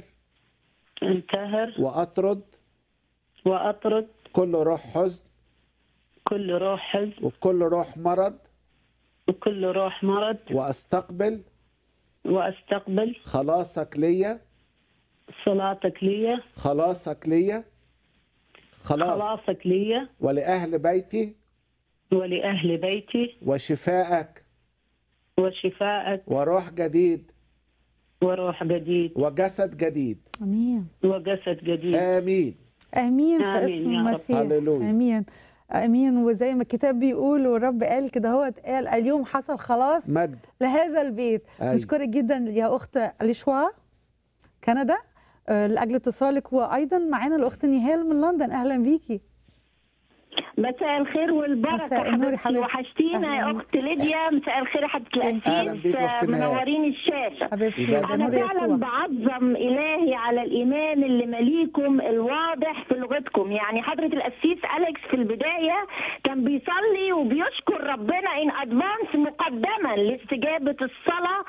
انتهر وأطرد وأطرد كل روح حزن كل روح حزن وكل روح مرض وكل روح مرض وأستقبل وأستقبل خلاصك ليا صلاتك لي خلاصك ليا خلاص خلاصك لي ولأهل بيتي ولأهل بيتي وشفائك وشفاءك وروح جديد وروح جديد وجسد جديد امين وجسد جديد آمين امين في آمين اسم يا رب. المسيح هللويا. امين امين وزي ما الكتاب بيقول والرب قال كده هو قال اليوم حصل خلاص مجد لهذا البيت أيوة. نشكرك جدا يا اخت اليشوا كندا آه، لاجل اتصالك وايضا معانا الاخت نهال من لندن اهلا بيكي مساء الخير والبركه مساء النور يا حبيبتي حبيبتي. وحشتينا يا أهلاً. اخت ليديا مساء الخير يا حبيبه أهلاً بيك يا أخت الاسيس نهال. منورين الشاشه حبيبتي يبارك. ده انا نور فعلا يسوع بعظم الهي على الايمان اللي مليكم الواضح في لغتكم يعني حضره القسيس اليكس في البدايه كان بيصلي وبيشكر ربنا ان ادفانس مقدما لاستجابه الصلاه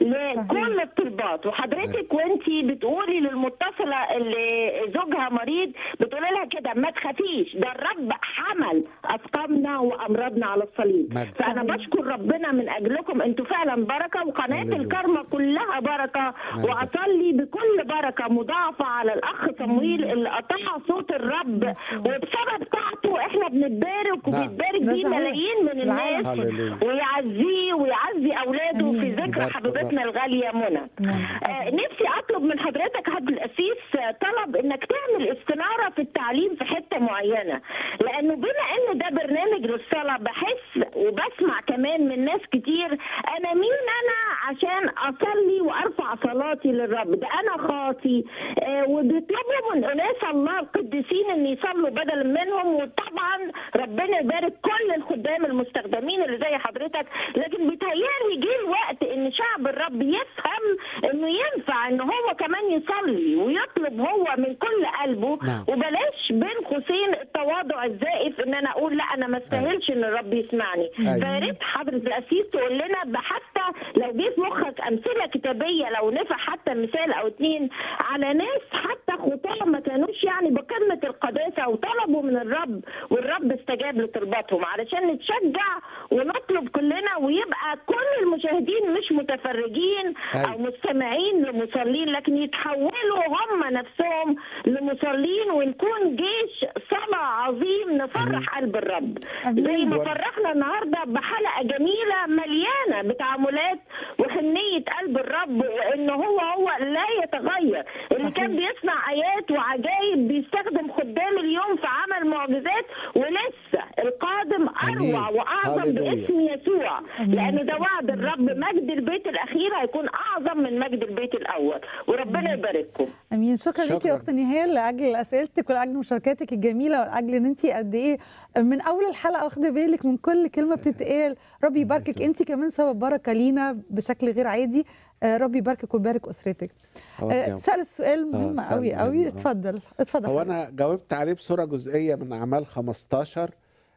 لكل الطلبات وحضرتك وانتي بتقولي للمتصله اللي زوجها مريض بتقولي لها كده ما تخافيش ده الرب حمل اثقالنا وامراضنا على الصليب مجد. فانا بشكر ربنا من اجلكم انتوا فعلا بركه وقناه هللويا. الكرمه كلها بركه مجد. واصلي بكل بركه مضاعفه على الاخ صمويل اللي قطع صوت الرب وبسبب طاعته احنا بنتبارك نعم. وبيتبارك ده بيه صحيح. ملايين من الناس هللويا. ويعزيه ويعزي اولاده أمين. في ذكر يبارك حبيبتنا الغاليه منى آه، نفسي اطلب من حضرتك عبد الاسيس آه، طلب انك تعمل استناره في التعليم في حته معينه لانه بما ان ده برنامج للصلاه بحس وبسمع كمان من ناس كتير انا مين انا عشان اصلي وارفع صلاتي للرب ده انا خاطي آه، وبيطلبوا من اناس الله القديسين ان يصلوا بدل منهم وطبعا ربنا يبارك كل الخدام المستخدمين اللي زي حضرتك لكن بيتهيألي جه الوقت ان شعب الرب يفهم انه ينفع ان هو كمان يصلي ويطلب هو من كل قلبه نعم. وبلاش بين قوسين التواضع الزائف ان انا اقول لا انا ما استاهلش ان الرب يسمعني أيوة. فيا ريت حضره الاسيس تقول لنا حتى لو جه في مخك امثله كتابيه لو نفع حتى مثال او اتنين على ناس حتى خطاه ما كانوش يعني بقمه القداسه وطلبوا من الرب والرب استجاب لطلباتهم علشان نتشجع ونطلب كلنا ويبقى كل المشاهدين مش متفرجين أيوة. او مستمعين لمصلين لكن يتحولوا هم نفسهم لمصلين ونكون جيش صلاة عظيم نفرح قلب الرب أمين. زي ما و- فرحنا النهارده بحلقه جميله مليانه بتعاملات وحنيه قلب الرب وان هو هو لا يتغير اللي كان بيصنع ايات وعجائب بيستخدم خدام اليوم في عمل معجزات ولسه القادم أمين. اروع واعظم هللويا. باسم يسوع أمين. لان ده وعد الرب مجد البيت الاخير هيكون اعظم من مجد البيت الاول وربنا يبارككم امين شكرا لك شكراً. يا اخت نهال لاجل اسئلتك ولاجل مشاركاتك الجميله ولاجل ان انت قد ايه من اول الحلقه واخده بالك من كل كلمه بتتقال ربي يباركك انت كمان سبب بركه لينا بشكل غير عادي آه، ربي يباركك ويبارك اسرتك هو آه، الجو. سالت سؤال آه، مهم سؤال قوي مهم، قوي آه. اتفضل اتفضل هو حضرتك. انا جاوبت عليه بصوره جزئيه من اعمال 15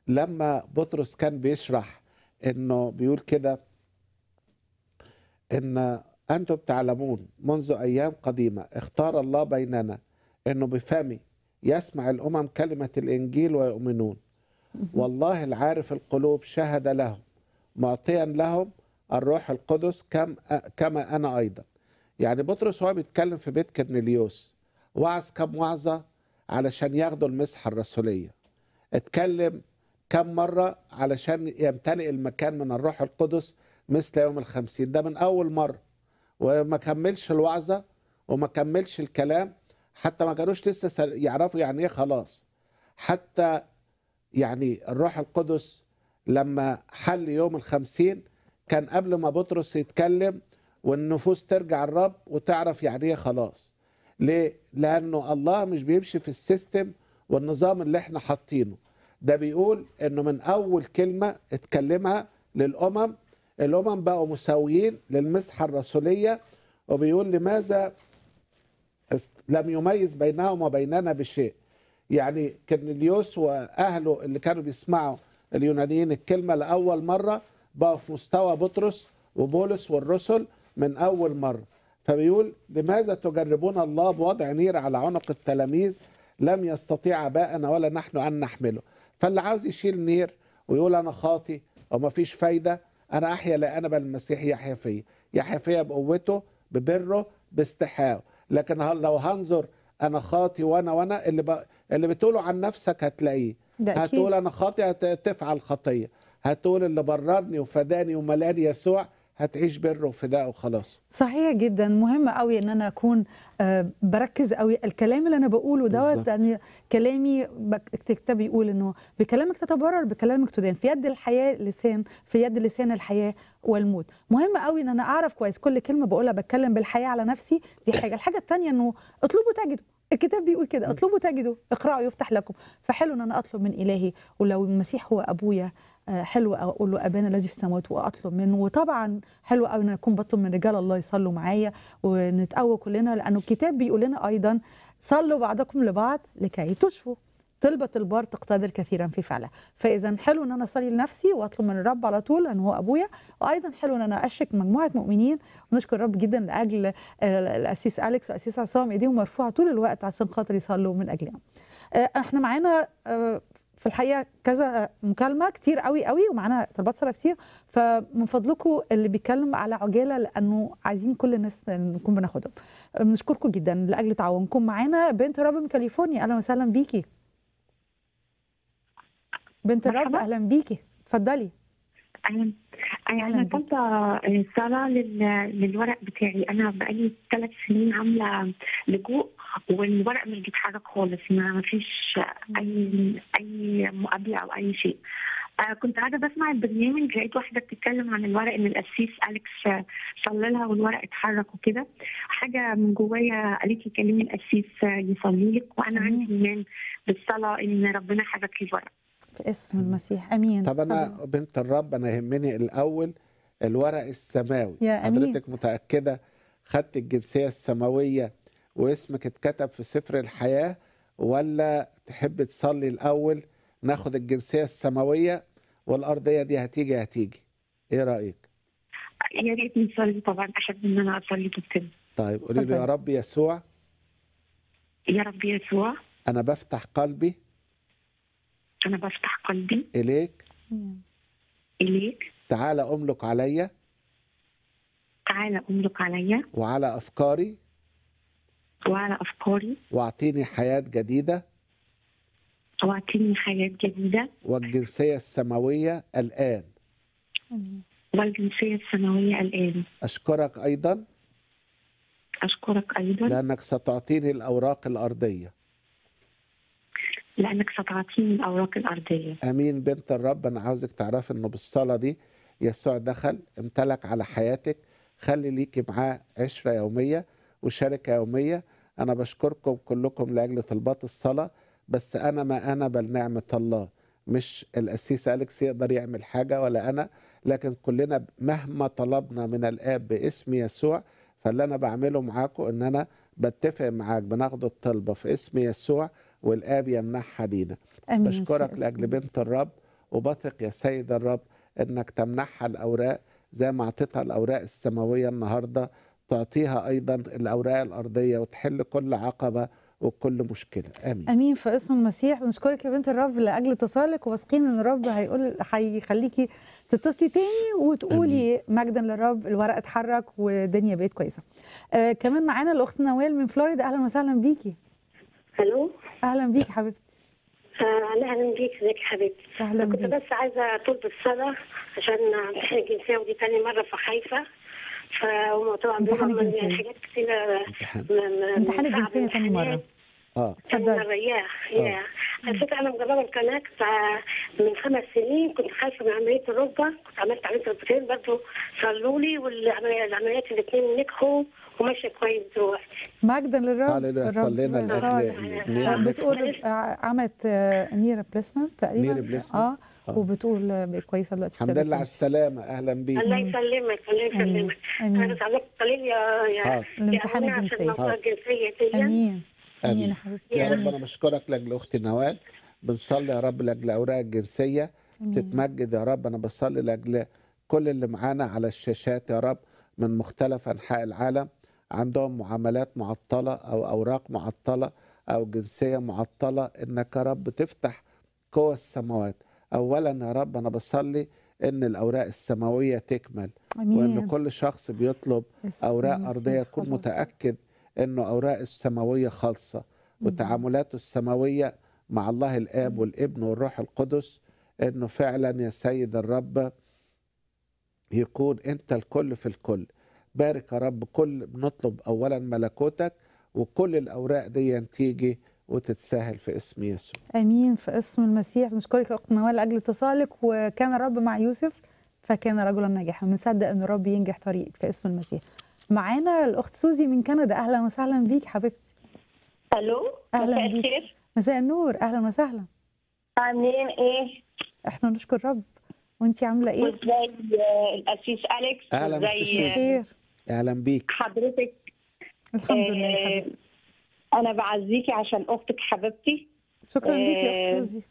لما بطرس كان بيشرح انه بيقول كده ان انتم تعلمون منذ ايام قديمه اختار الله بيننا انه بفمي يسمع الامم كلمه الانجيل ويؤمنون والله العارف القلوب شهد لهم معطيا لهم الروح القدس كم كما انا ايضا يعني بطرس هو بيتكلم في بيت كرنيليوس وعظ كم وعظه علشان ياخدوا المسحه الرسوليه اتكلم كم مرة علشان يمتلئ المكان من الروح القدس مثل يوم الخمسين ده من أول مرة وما كملش الوعظة وما كملش الكلام حتى ما كانوش لسه سل- يعرفوا يعني ايه خلاص حتى يعني الروح القدس لما حل يوم الخمسين كان قبل ما بطرس يتكلم والنفوس ترجع الرب وتعرف يعني ايه خلاص ليه؟ لأنه الله مش بيمشي في السيستم والنظام اللي احنا حاطينه ده بيقول انه من اول كلمه اتكلمها للامم الامم بقوا مساويين للمسحه الرسوليه وبيقول لماذا است- لم يميز بينهم وبيننا بشيء يعني كرنليوس واهله اللي كانوا بيسمعوا اليونانيين الكلمه لاول مره بقوا في مستوى بطرس وبولس والرسل من اول مره فبيقول لماذا تجربون الله بوضع نير على عنق التلاميذ لم يستطيع اباءنا ولا نحن ان نحمله فاللي عاوز يشيل نير ويقول انا خاطي وما فيش فايده انا احيا لا انا بل المسيح يحيا فيا يحيا فيا بقوته ببره باستحقاقه لكن هل- لو هنظر انا خاطي وانا وانا اللي ب... اللي بتقوله عن نفسك هتلاقيه ده أكيد. هتقول انا خاطي هت- تفعل خطيه هتقول اللي بررني وفداني وملاني يسوع هتعيش بره وفداء وخلاص صحيح جدا مهم قوي ان انا اكون آه، بركز قوي الكلام اللي انا بقوله دوت بالظبط. يعني كلامي بك- الكتاب بيقول انه بكلامك تتبرر بكلامك تدان في يد الحياه لسان في يد لسان الحياه والموت مهم قوي ان انا اعرف كويس كل كلمه بقولها بتكلم بالحياه على نفسي دي حاجه الحاجه الثانيه انه اطلبوا تجدوا الكتاب بيقول كده اطلبوا تجدوا اقرأوا يفتح لكم فحلو ان انا اطلب من الهي ولو المسيح هو ابويا آه، حلو اقول له ابانا الذي في السماوات واطلب منه وطبعا حلو قوي ان أنا اكون بطلب من رجال الله يصلوا معايا ونتقوى كلنا لانه الكتاب بيقول لنا ايضا صلوا بعضكم لبعض لكي تشفوا طلبة البار تقتدر كثيرا في فعلها فاذا حلو ان انا اصلي لنفسي واطلب من الرب على طول لان هو ابويا وايضا حلو ان انا اشرك مجموعه مؤمنين ونشكر الرب جدا لاجل آه، الاسيس اليكس والاسيس عصام ايديهم مرفوعه طول الوقت عشان خاطر يصلوا من اجلنا آه، احنا معانا آه، في الحقيقه كذا مكالمه كتير قوي قوي ومعانا طلبات صلاه كتير فمن فضلكم اللي بيتكلم على عجاله لانه عايزين كل الناس نكون بناخدهم بنشكركم جدا لاجل تعاونكم معانا بنت رب من كاليفورنيا اهلا وسهلا بيكي بنت الرب مرحبا. اهلا بيكي اتفضلي أهلا أهلاً أنا بيك. طالبة صلاة لل- للورق بتاعي أنا بقالي ثلاث سنين عاملة لجوء والورق مش بيتحرك خالص ما فيش أي أي مقابلة أو أي شيء آه كنت قاعدة بسمع البرنامج لقيت واحدة بتتكلم عن الورق إن القسيس أليكس آه، صلى لها والورق اتحرك وكده حاجة من جوايا قالت لي كلمي القسيس آه، يصلي لك وأنا أمين. عندي إيمان بالصلاة إن ربنا حرك لي الورق في اسم المسيح امين طب انا اتفضل. بنت الرب انا يهمني الاول الورق السماوي يا أمين. حضرتك متاكده خدت الجنسيه السماويه واسمك اتكتب في سفر الحياه ولا تحب تصلي الاول ناخد الجنسيه السماويه والارضيه دي هتيجي هتيجي ايه رايك يا ريت نصلي طبعا أحب إن أنا أصلي كده طيب قولي له يا اتفضل. رب يسوع يا رب يسوع انا بفتح قلبي أنا بفتح قلبي اليك إليك تعالى املك عليا تعالى أملك عليا وعلى افكاري وعلى أفكاري واعطيني حياه جديده وأعطيني حياة جديدة والجنسيه السماويه الان أمين. والجنسية السماوية الآن اشكرك ايضا أشكرك أيضا لأنك ستعطيني الأوراق الأرضية لأنك ستعطيني الأوراق الأرضية أمين بنت الرب أنا عاوزك تعرفي أنه بالصلاة دي يسوع دخل امتلك على حياتك خلي ليكي معاه عشرة يومية وشركة يومية أنا بشكركم كلكم لأجل طلبات الصلاة بس أنا ما أنا بل نعمة الله مش القسيس أليكس يقدر يعمل حاجة ولا أنا لكن كلنا مهما طلبنا من الآب باسم يسوع فاللي أنا بعمله معاكم إن أنا بتفق معاك بناخد الطلبة في اسم يسوع والآب يمنحها لينا امين بشكرك في لاجل اسم بنت الرب وبثق يا سيد الرب انك تمنحها الاوراق زي ما اعطيتها الاوراق السماويه النهارده تعطيها ايضا الاوراق الارضيه وتحل كل عقبه وكل مشكله امين امين في اسم المسيح بنشكرك يا بنت الرب لاجل اتصالك وواثقين ان الرب هيقول هيخليكي تتصلي تاني وتقولي مجدا للرب الورق اتحرك والدنيا بقت كويسه آه كمان معانا الاخت نوال من فلوريدا اهلا وسهلا بيكي الو اهلا بيكي حبيبتي آه، اهلا بيك ازيك يا حبيبتي اهلا كنت بيكي بس عايزه طلب الصلاه عشان امتحان الجنسيه ودي تاني مره فخايفه فهم طبعا امتحان بيقولوا من الجنسية. حاجات كتيره امتحان م- م- امتحان من صعب الجنسيه تاني مره الامتحانات. اه تاني اتفضلي مره يا آه. يا على فكره انا مجربه القناه بتاع من خمس سنين كنت خايفه من عمليه الركبه كنت عملت عمليه ركبتين برضه صلوا لي والعمليات الاثنين نجحوا وماشيه كويس دلوقتي مجدا للرب هللويا الرب صلينا لاجل صالح. الاثنين آه، نجحوا. بتقول آه، عملت ني ريبليسمنت تقريبا knee replacement. اه آه. وبتقول آه، بقت كويسه دلوقتي الحمد ابتدت لله على تمشي. السلامه اهلا بيك الله يسلمك الله يسلمك امين انا تعبت قليل يا يا حاضر. الامتحان يا أمينة الجنسي. عشان موضوع حاضر. الجنسيه دي امين امين امين يا حبيبتي يا رب امين انا بشكرك لاجل اختي نوال بنصلي يا رب لاجل الاوراق الجنسيه امين تتمجد يا رب انا بصلي لاجل كل اللي معانا على الشاشات يا رب من مختلف انحاء العالم عندهم معاملات معطله او اوراق معطله او جنسيه معطله انك يا رب تفتح قوى السماوات اولا يا رب انا بصلي ان الاوراق السماويه تكمل وان امين كل شخص بيطلب اسم اوراق المسيح ارضيه يكون خلاص. متاكد انه اوراق السماويه خالصه وتعاملاته السماويه مع الله الاب والابن والروح القدس انه فعلا يا سيد الرب يكون انت الكل في الكل بارك يا رب كل بنطلب اولا ملكوتك وكل الاوراق دي تيجي وتتساهل في اسم يسوع امين في اسم المسيح بنشكرك يا اخت نوال لاجل اتصالك وكان الرب مع يوسف فكان رجلا ناجحا بنصدق ان الرب ينجح طريقك في اسم المسيح معانا الاخت سوزي من كندا اهلا وسهلا بيك حبيبتي الو أهلاً مساء بيك. الخير مساء النور اهلا وسهلا عاملين ايه؟ احنا نشكر رب وانتي عامله ايه وازاي آه، الاسيس اليكس اهلا وازاي بك سوزي. آه، خير اهلا بيك حضرتك الحمد لله يا آه، حبيبتي انا بعزيكي عشان اختك حبيبتي شكرا ليك يا آه، اخت سوزي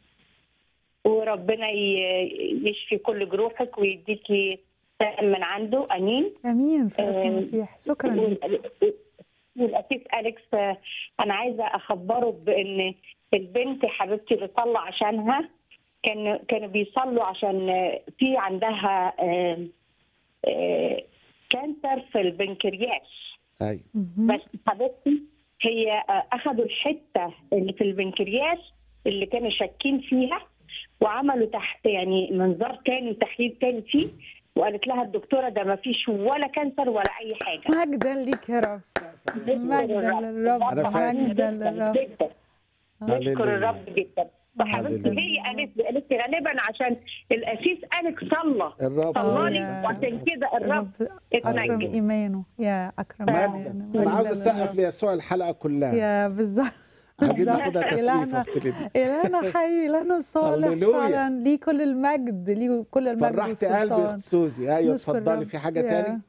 وربنا ي- يشفي كل جروحك ويديكي سلام من عنده امين امين في اسم آه، المسيح شكرا ليك وال- والاسيس اليكس آه، انا عايزه اخبره بان البنت حبيبتي اللي طلع عشانها كان كانوا بيصلوا عشان آه، في عندها آه، آه، كانسر في البنكرياس ايوه مهم. بس حبيبتي هي آه، اخذوا الحته اللي في البنكرياس اللي كانوا شاكين فيها وعملوا تحت يعني منظار تاني وتحليل تاني فيه وقالت لها الدكتوره ده ما فيش ولا كانسر ولا اي حاجه مجدا ليك يا رب نشكر مجدا الرب. للرب أنا فاهم. مجدا جدا للرب جدا نشكر هللويا. الرب جدا وحبيبتي هللويا. هي قالت لي قالت لي غالبا عشان الاسيس اليكس صلى الرب صلى لي يا- وعشان كده الرب اكرم اتمجد ايمانه يا اكرم مجدا ايمانه انا عاوز مجداً اسقف للرب. ليسوع الحلقه كلها يا بالظبط عايزين بالظبط. ناخدها تسقيف إلهنا يا اختي ليديا. إلهنا حي إلهنا صالح هللويا. فعلا ليه كل المجد ليه كل المجد فرحت قلبي يا اخت والسلطان سوزي ايوه نشكر اتفضلي الرب. في حاجه يا- تاني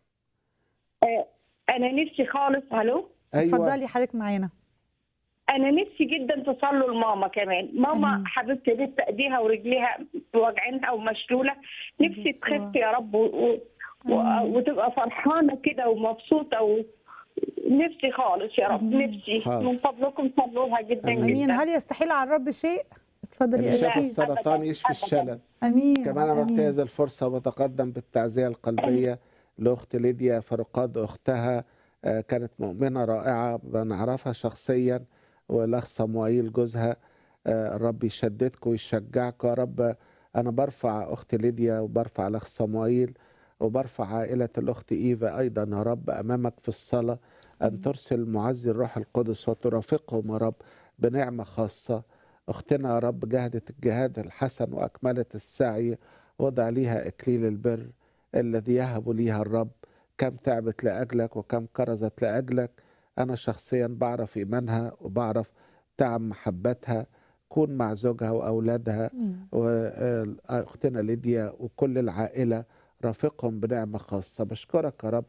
آه، انا نفسي خالص الو ايوه اتفضلي حضرتك معانا انا نفسي جدا تصلوا لماما كمان ماما آمين. حبيبتي لسه ايديها ورجليها واجعينها ومشلوله نفسي يسوع. تخف يا رب و... و... و... آمين. وتبقى فرحانه كده ومبسوطه و... نفسي خالص يا رب آمين. نفسي حاضر. من فضلكم صلوا لها جدا آمين. امين جدا هل يستحيل على الرب شيء اتفضلي اللي يا شاف أسيس السرطان يشفي أبداً. الشلل امين كمان انا آمين. بنتهز الفرصه وبتقدم بالتعزيه القلبيه لاخت ليديا فرقاد اختها آه، كانت مؤمنه رائعه بنعرفها شخصيا والاخ صموئيل جوزها آه، الرب يشددكم ويشجعكم يا رب انا برفع اخت ليديا وبرفع الاخ صموئيل وبرفع عائله الاخت ايفا ايضا يا رب امامك في الصلاه ان ترسل معزي الروح القدس وترافقهم يا رب بنعمه خاصه اختنا يا رب جهدت الجهاد الحسن واكملت السعي وضع ليها اكليل البر الذي يهب ليها الرب كم تعبت لاجلك وكم كرزت لاجلك انا شخصيا بعرف ايمانها وبعرف تعب محبتها كون مع زوجها واولادها مم. واختنا ليديا وكل العائله رافقهم بنعمه خاصه بشكرك يا رب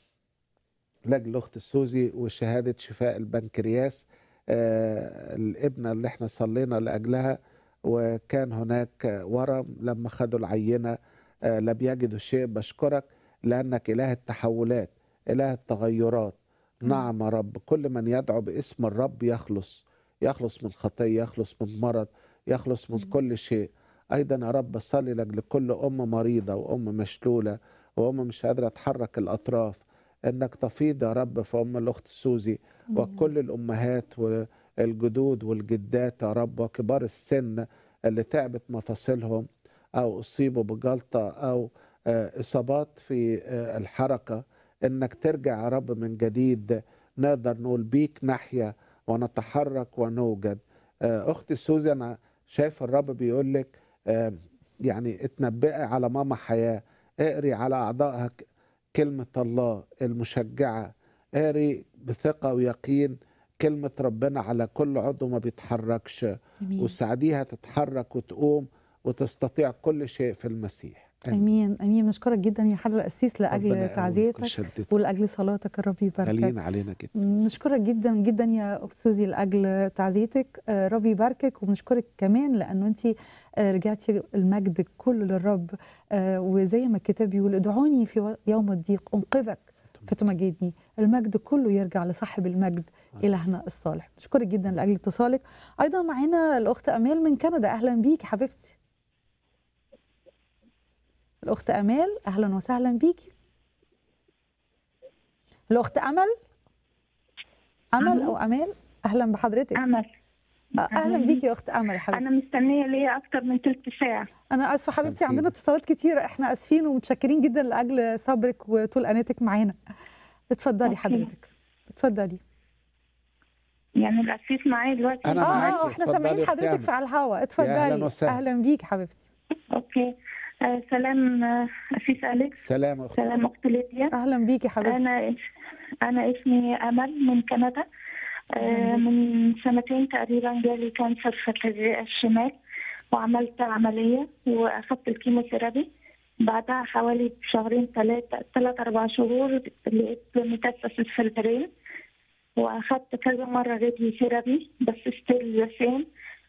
لاجل اخت سوزي وشهاده شفاء البنكرياس آه، الابنه اللي احنا صلينا لاجلها وكان هناك ورم لما خدوا العينه آه، لم يجدوا شيء بشكرك لانك اله التحولات اله التغيرات نعم يا رب كل من يدعو باسم الرب يخلص يخلص من خطيه يخلص من مرض يخلص من كل شيء ايضا يا رب صلي لاجل كل ام مريضه وام مشلوله وام مش قادره تحرك الاطراف انك تفيض يا رب في ام الاخت سوزي وكل الامهات والجدود والجدات يا رب وكبار السن اللي تعبت مفاصلهم او اصيبوا بجلطه او آه، اصابات في آه، الحركه انك ترجع يا رب من جديد نقدر نقول بيك نحيا ونتحرك ونوجد آه، اختي سوزي انا شايف الرب بيقول لك آه، يعني اتنبئي على ماما حياه اقري على اعضائها ك- كلمه الله المشجعه اقري بثقه ويقين كلمه ربنا على كل عضو ما بيتحركش امين وساعديها تتحرك وتقوم وتستطيع كل شيء في المسيح امين امين نشكرك جدا يا حضره القسيس ربنا لاجل يقويك تعزيتك ويشددك. ولاجل صلاتك الرب يباركك غاليين علينا جدا نشكرك جدا جدا يا اخت سوزي لاجل تعزيتك آه، رب يباركك وبنشكرك كمان لانه انت آه، رجعتي المجد كله للرب آه، وزي ما الكتاب بيقول ادعوني في و- يوم الضيق انقذك فتمجدني المجد كله يرجع لصاحب المجد الهنا الصالح نشكرك جدا لاجل اتصالك ايضا معانا الاخت امال من كندا اهلا بيك حبيبتي الاخت امال اهلا وسهلا بيكي الاخت امل امل او امال اهلا بحضرتك امل اهلا بيكي يا اخت امل يا حبيبتي انا مستنيه ليا اكتر من ثلث ساعه انا اسفه حبيبتي عندنا اتصالات كتيره احنا اسفين ومتشكرين جدا لاجل صبرك وطول اناتك معانا اتفضلي أوكي. حضرتك اتفضلي يعني الاسيس معايا دلوقتي اه اه احنا سامعين حضرتك في على الهوا اتفضلي أهلاً وسهلاً. اهلا بيك حبيبتي اوكي آه سلام آه، اسيس اليكس سلام يا اختي سلام اخت ليديا اهلا بيكي حبيبتي انا انا اسمي امل من كندا آه من سنتين تقريبا جالي كانسر في الرئه الشمال وعملت عمليه واخدت الكيموثيرابي بعدها حوالي شهرين ثلاثة ثلاث أربع شهور لقيت ميتاستاسيس في البرين وأخدت كذا مرة راديو ثيرابي بس ستيل ذا سيم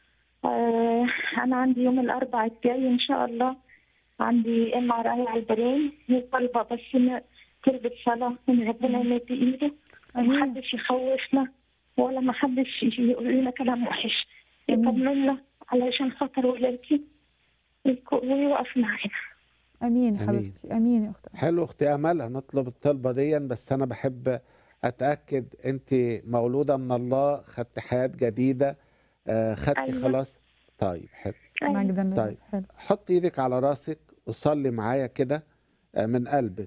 آه أنا عندي يوم الأربعاء الجاي إن شاء الله عندي ام ار اي على البرين هي طالبة بس إن تلبس صلاة إن ربنا يمد إيده ومحدش يخوفنا ولا محدش يقول لنا كلام وحش يطمنا علشان خاطر ولادي ويكو- ويوقف معانا امين آمين. حبيبتي امين يا اخت حلو اختي امل هنطلب الطلبه دي بس انا بحب اتاكد انت مولوده من الله خدت حياه جديده آه، خدتي أيوة. خلاص طيب حلو مجدا لله. طيب حلو. حط ايدك على راسك وصلي معايا كده آه، من قلبك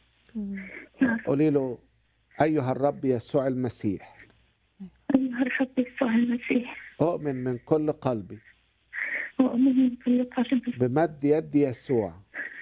قولي له ايها الرب يسوع المسيح أيها الرب يسوع المسيح اؤمن من كل قلبي وأؤمن من كل قلبي بمد يد يسوع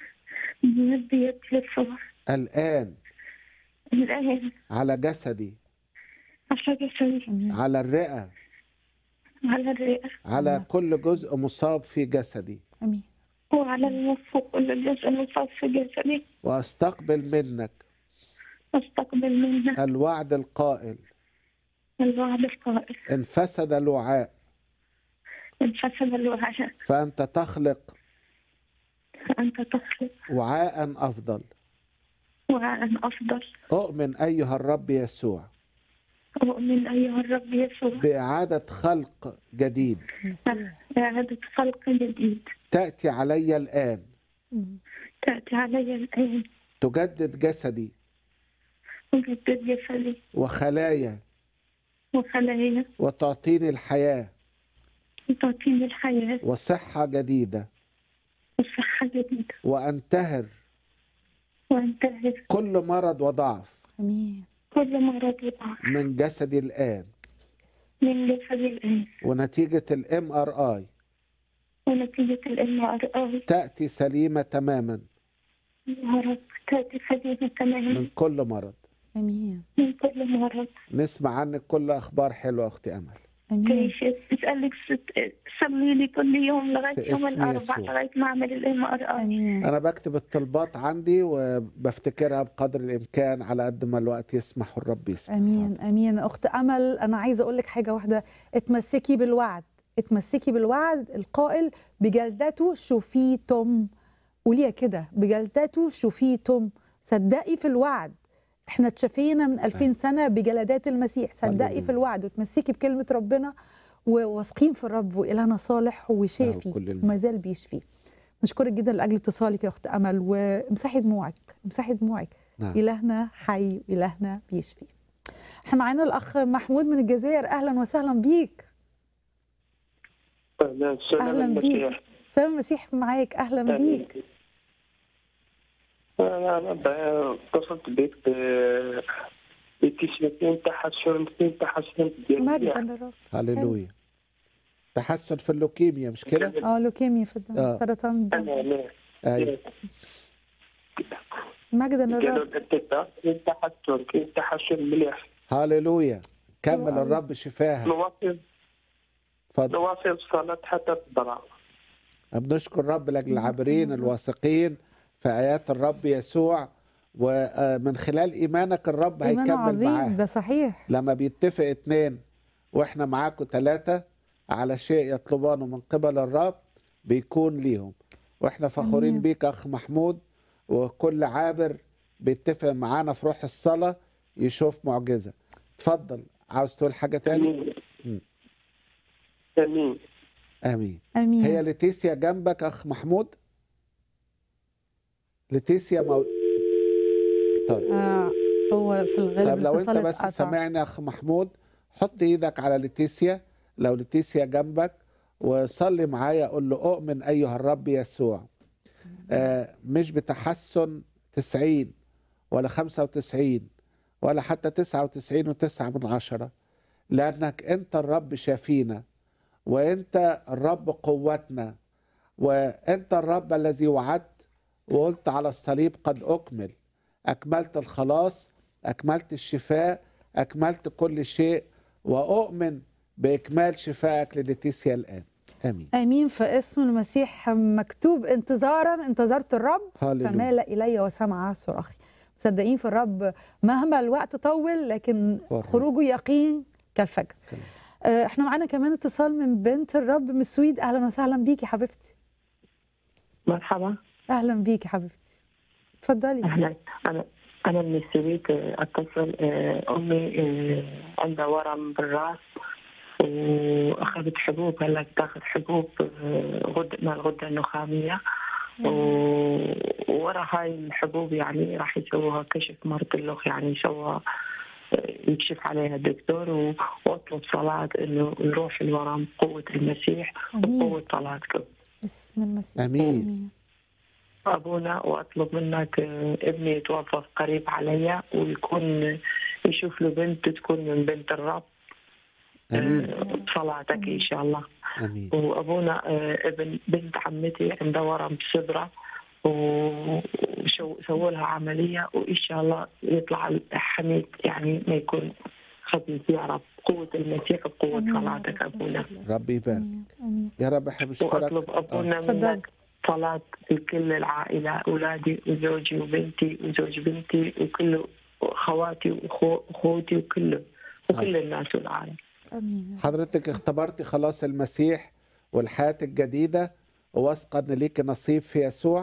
بمد يد يسوع الان الآن على جسدي على جسدي على الرئه على الرئة على كل جزء مصاب في جسدي امين وعلى المخ وكل جزء المصاب في جسدي واستقبل منك أستقبل منك الوعد القائل الوعد القائل ان فسد الوعاء إن فسد الوعاء فانت تخلق فأنت تخلق وعاء افضل وعاء أفضل اؤمن ايها الرب يسوع أؤمن أيها الرب يسوع باعاده خلق جديد إعادة خلق جديد تاتي علي الان تأتي علي الآن تجدد جسدي وجدد جسدي وخلايا وخلايا وتعطيني الحياه وتعطيني الحياة وصحه جديده وصحة جديدة وانتهر وانتهز كل مرض وضعف امين كل مرض وضعف من جسدي الان من جسدي الآن ونتيجه الام ار اي ونتيجة الام ار اي تاتي سليمه تماما يا رب تأتي سليمة تماما من كل مرض امين من كل مرض نسمع عنك كل اخبار حلوه اختي امل تعيش اسألك ست- صلي لي كل يوم في لغاية يوم اسم الأربعاء يسوع. لغاية ما أعمل الام ار اي انا بكتب الطلبات عندي وبفتكرها بقدر الامكان على قد ما الوقت يسمح والرب يسمح امين امين اخت امل انا عايزه اقول لك حاجه واحده اتمسكي بالوعد اتمسكي بالوعد القائل بجلدته شفيتم قوليها كده بجلدته شفيتم صدقي في الوعد احنا اتشفينا من 2000 سنه بجلدات المسيح صدقي في الوعد وتمسكي بكلمه ربنا وواثقين في الرب والهنا صالح وشافي كل المجد. وما زال بيشفي نشكرك جدا لاجل اتصالك يا اخت امل وامسحي دموعك امسحي دموعك نعم. الهنا حي والهنا بيشفي احنا معانا الاخ محمود من الجزائر اهلا وسهلا بيك أهلا سلام اهلا بيك المسيح سلام المسيح معاك اهلا أهلا بيك أنا أنا ب- اتصلت بك ب باكتشافين تحسن في تحسن ديال مجدا البيع. للرب هللويا تحسن في اللوكيميا مش كده اه لوكيميا في الدم آه. سرطان الدم أنا ايوه مجدا قالوا للرب الدكتور كيف تحسن كيف تحسن مليح هاليلويا كمل حلو أوي. الرب شفاها نواصل اتفضل نواصل صلاة حتى الضرع بنشكر الرب لاجل العابرين الواثقين في ايات الرب يسوع ومن خلال ايمانك الرب إيمان هيكمل عظيم معاه ده صحيح لما بيتفق اتنين واحنا معاكم ثلاثة على شيء يطلبانه من قبل الرب بيكون ليهم واحنا فخورين أمين. بيك اخ محمود وكل عابر بيتفق معانا في روح الصلاة يشوف معجزة اتفضل عاوز تقول حاجة تاني امين امين امين امين هي ليتيسيا جنبك اخ محمود ليتيسيا مو... طيب آه هو في الغالب طيب لو انت الاتصال بس اتقطع. سامعني اخ محمود حط ايدك على ليتيسيا لو ليتيسيا جنبك وصلي معايا قول له اؤمن ايها الرب يسوع آه مش بتحسن 90 ولا 95 ولا حتى 99 وتسعة من عشرة لأنك أنت الرب شافينا وأنت الرب قوتنا وأنت الرب الذي وعدت وقلت على الصليب قد أكمل أكملت الخلاص أكملت الشفاء أكملت كل شيء وأؤمن بإكمال شفائك لليتيسيا الآن آمين امين في اسم المسيح مكتوب انتظارا انتظرت الرب هاليلويا. فمال الي وسمع صراخي مصدقين في الرب مهما الوقت طول لكن والرب. خروجه يقين كالفجر آه، احنا معانا كمان اتصال من بنت الرب من السويد اهلا وسهلا بيكي حبيبتي مرحبا اهلا بيكي حبيبتي اتفضلي اهلا انا انا من السويد آه، اتصل آه، امي آه، عندها ورم بالراس واخذت حبوب هلا بتاخذ حبوب آه، غد مع الغده النخاميه و- ورا هاي الحبوب يعني راح يسووها كشف مرض اللخ يعني سوى يكشف عليها الدكتور و- واطلب صلاه انه يروح الورم قوه المسيح امين وقوه صلاتكم باسم المسيح آمين. أبونا وأطلب منك آه، ابني يتوظف قريب علي ويكون يشوف له بنت تكون من بنت الرب آمين آه، بصلاتك إن شاء الله آمين وأبونا آه، ابن بنت عمتي عندها ورم بصدرها وسووا لها عملية وإن شاء الله يطلع حميد يعني ما يكون خبيث يا رب قوة المسيح بقوة آمين يا صلاتك رب. أبونا ربي يبارك امين امين يا رب احنا بنشكرك واطلب ابونا آه. تفضل. منك صلاة لكل العائلة أولادي وزوجي وبنتي وزوج بنتي وكل خواتي وأخوتي وكله وكل الناس والعالم امين حضرتك اختبرتي خلاص المسيح والحياة الجديدة وواثقة ان ليك نصيب في يسوع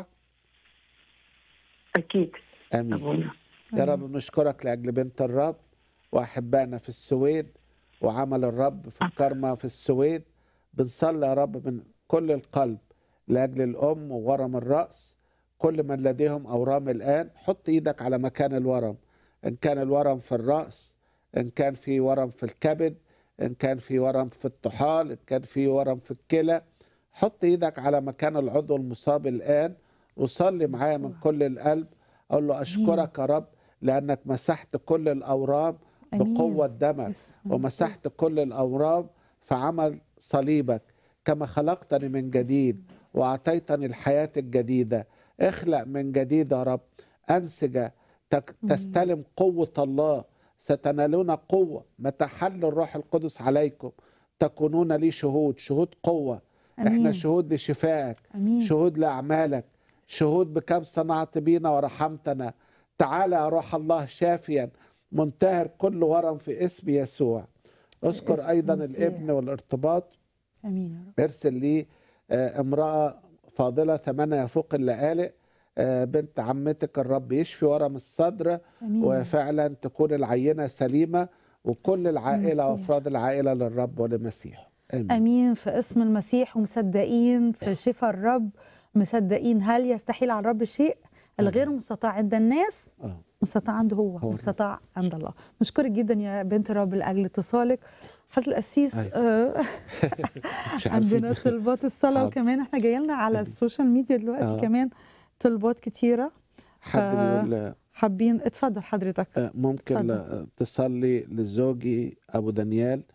أكيد امين أبونا يا رب بنشكرك لاجل بنت الرب واحبائنا في السويد وعمل الرب في الكرمة في السويد بنصلي يا رب من كل القلب لاجل الام وورم الراس كل من لديهم اورام الان حط ايدك على مكان الورم ان كان الورم في الراس ان كان في ورم في الكبد ان كان في ورم في الطحال ان كان في ورم في الكلى حط ايدك على مكان العضو المصاب الان وصلي معايا من كل القلب اقول له اشكرك يا رب لانك مسحت كل الاورام آمين. بقوه دمك باسم ومسحت كل الاورام في عمل صليبك كما خلقتني من جديد واعطيتني الحياه الجديده اخلق من جديد يا رب انسجه تك- تستلم قوه الله ستنالون قوه متى حل الروح القدس عليكم تكونون لي شهود شهود قوه احنا امين شهود لشفائك امين شهود لأعمالك شهود بكم صنعت بينا ورحمتنا تعالى يا روح الله شافيا منتهر كل ورم في اسم يسوع اذكر باسم أيضا المسيح. الابن والارتباط امين يا رب ارسل لي آه، امرأة فاضلة ثمنها يفوق اللآلئ آه، بنت عمتك الرب يشفي ورم الصدر امين وفعلا تكون العينة سليمة وكل باسم العائلة المسيح. وأفراد العائلة للرب ولمسيحه آمين امين في اسم المسيح ومصدقين في شفاء الرب مصدقين هل يستحيل على الرب شيء الغير مستطاع عند الناس آه. مستطاع عنده هو, هو الرب. مستطاع عند الله نشكرك جدا يا بنت الرب لاجل اتصالك حضرة القسيس آه مش عارفين. عندنا طلبات الصلاه حاضر. وكمان احنا جاي لنا على السوشيال ميديا دلوقتي آه. كمان طلبات كتيره حد ف- بيقول آه، حابين اتفضل حضرتك آه، ممكن اتفضل. آه، تصلي لزوجي ابو دانيال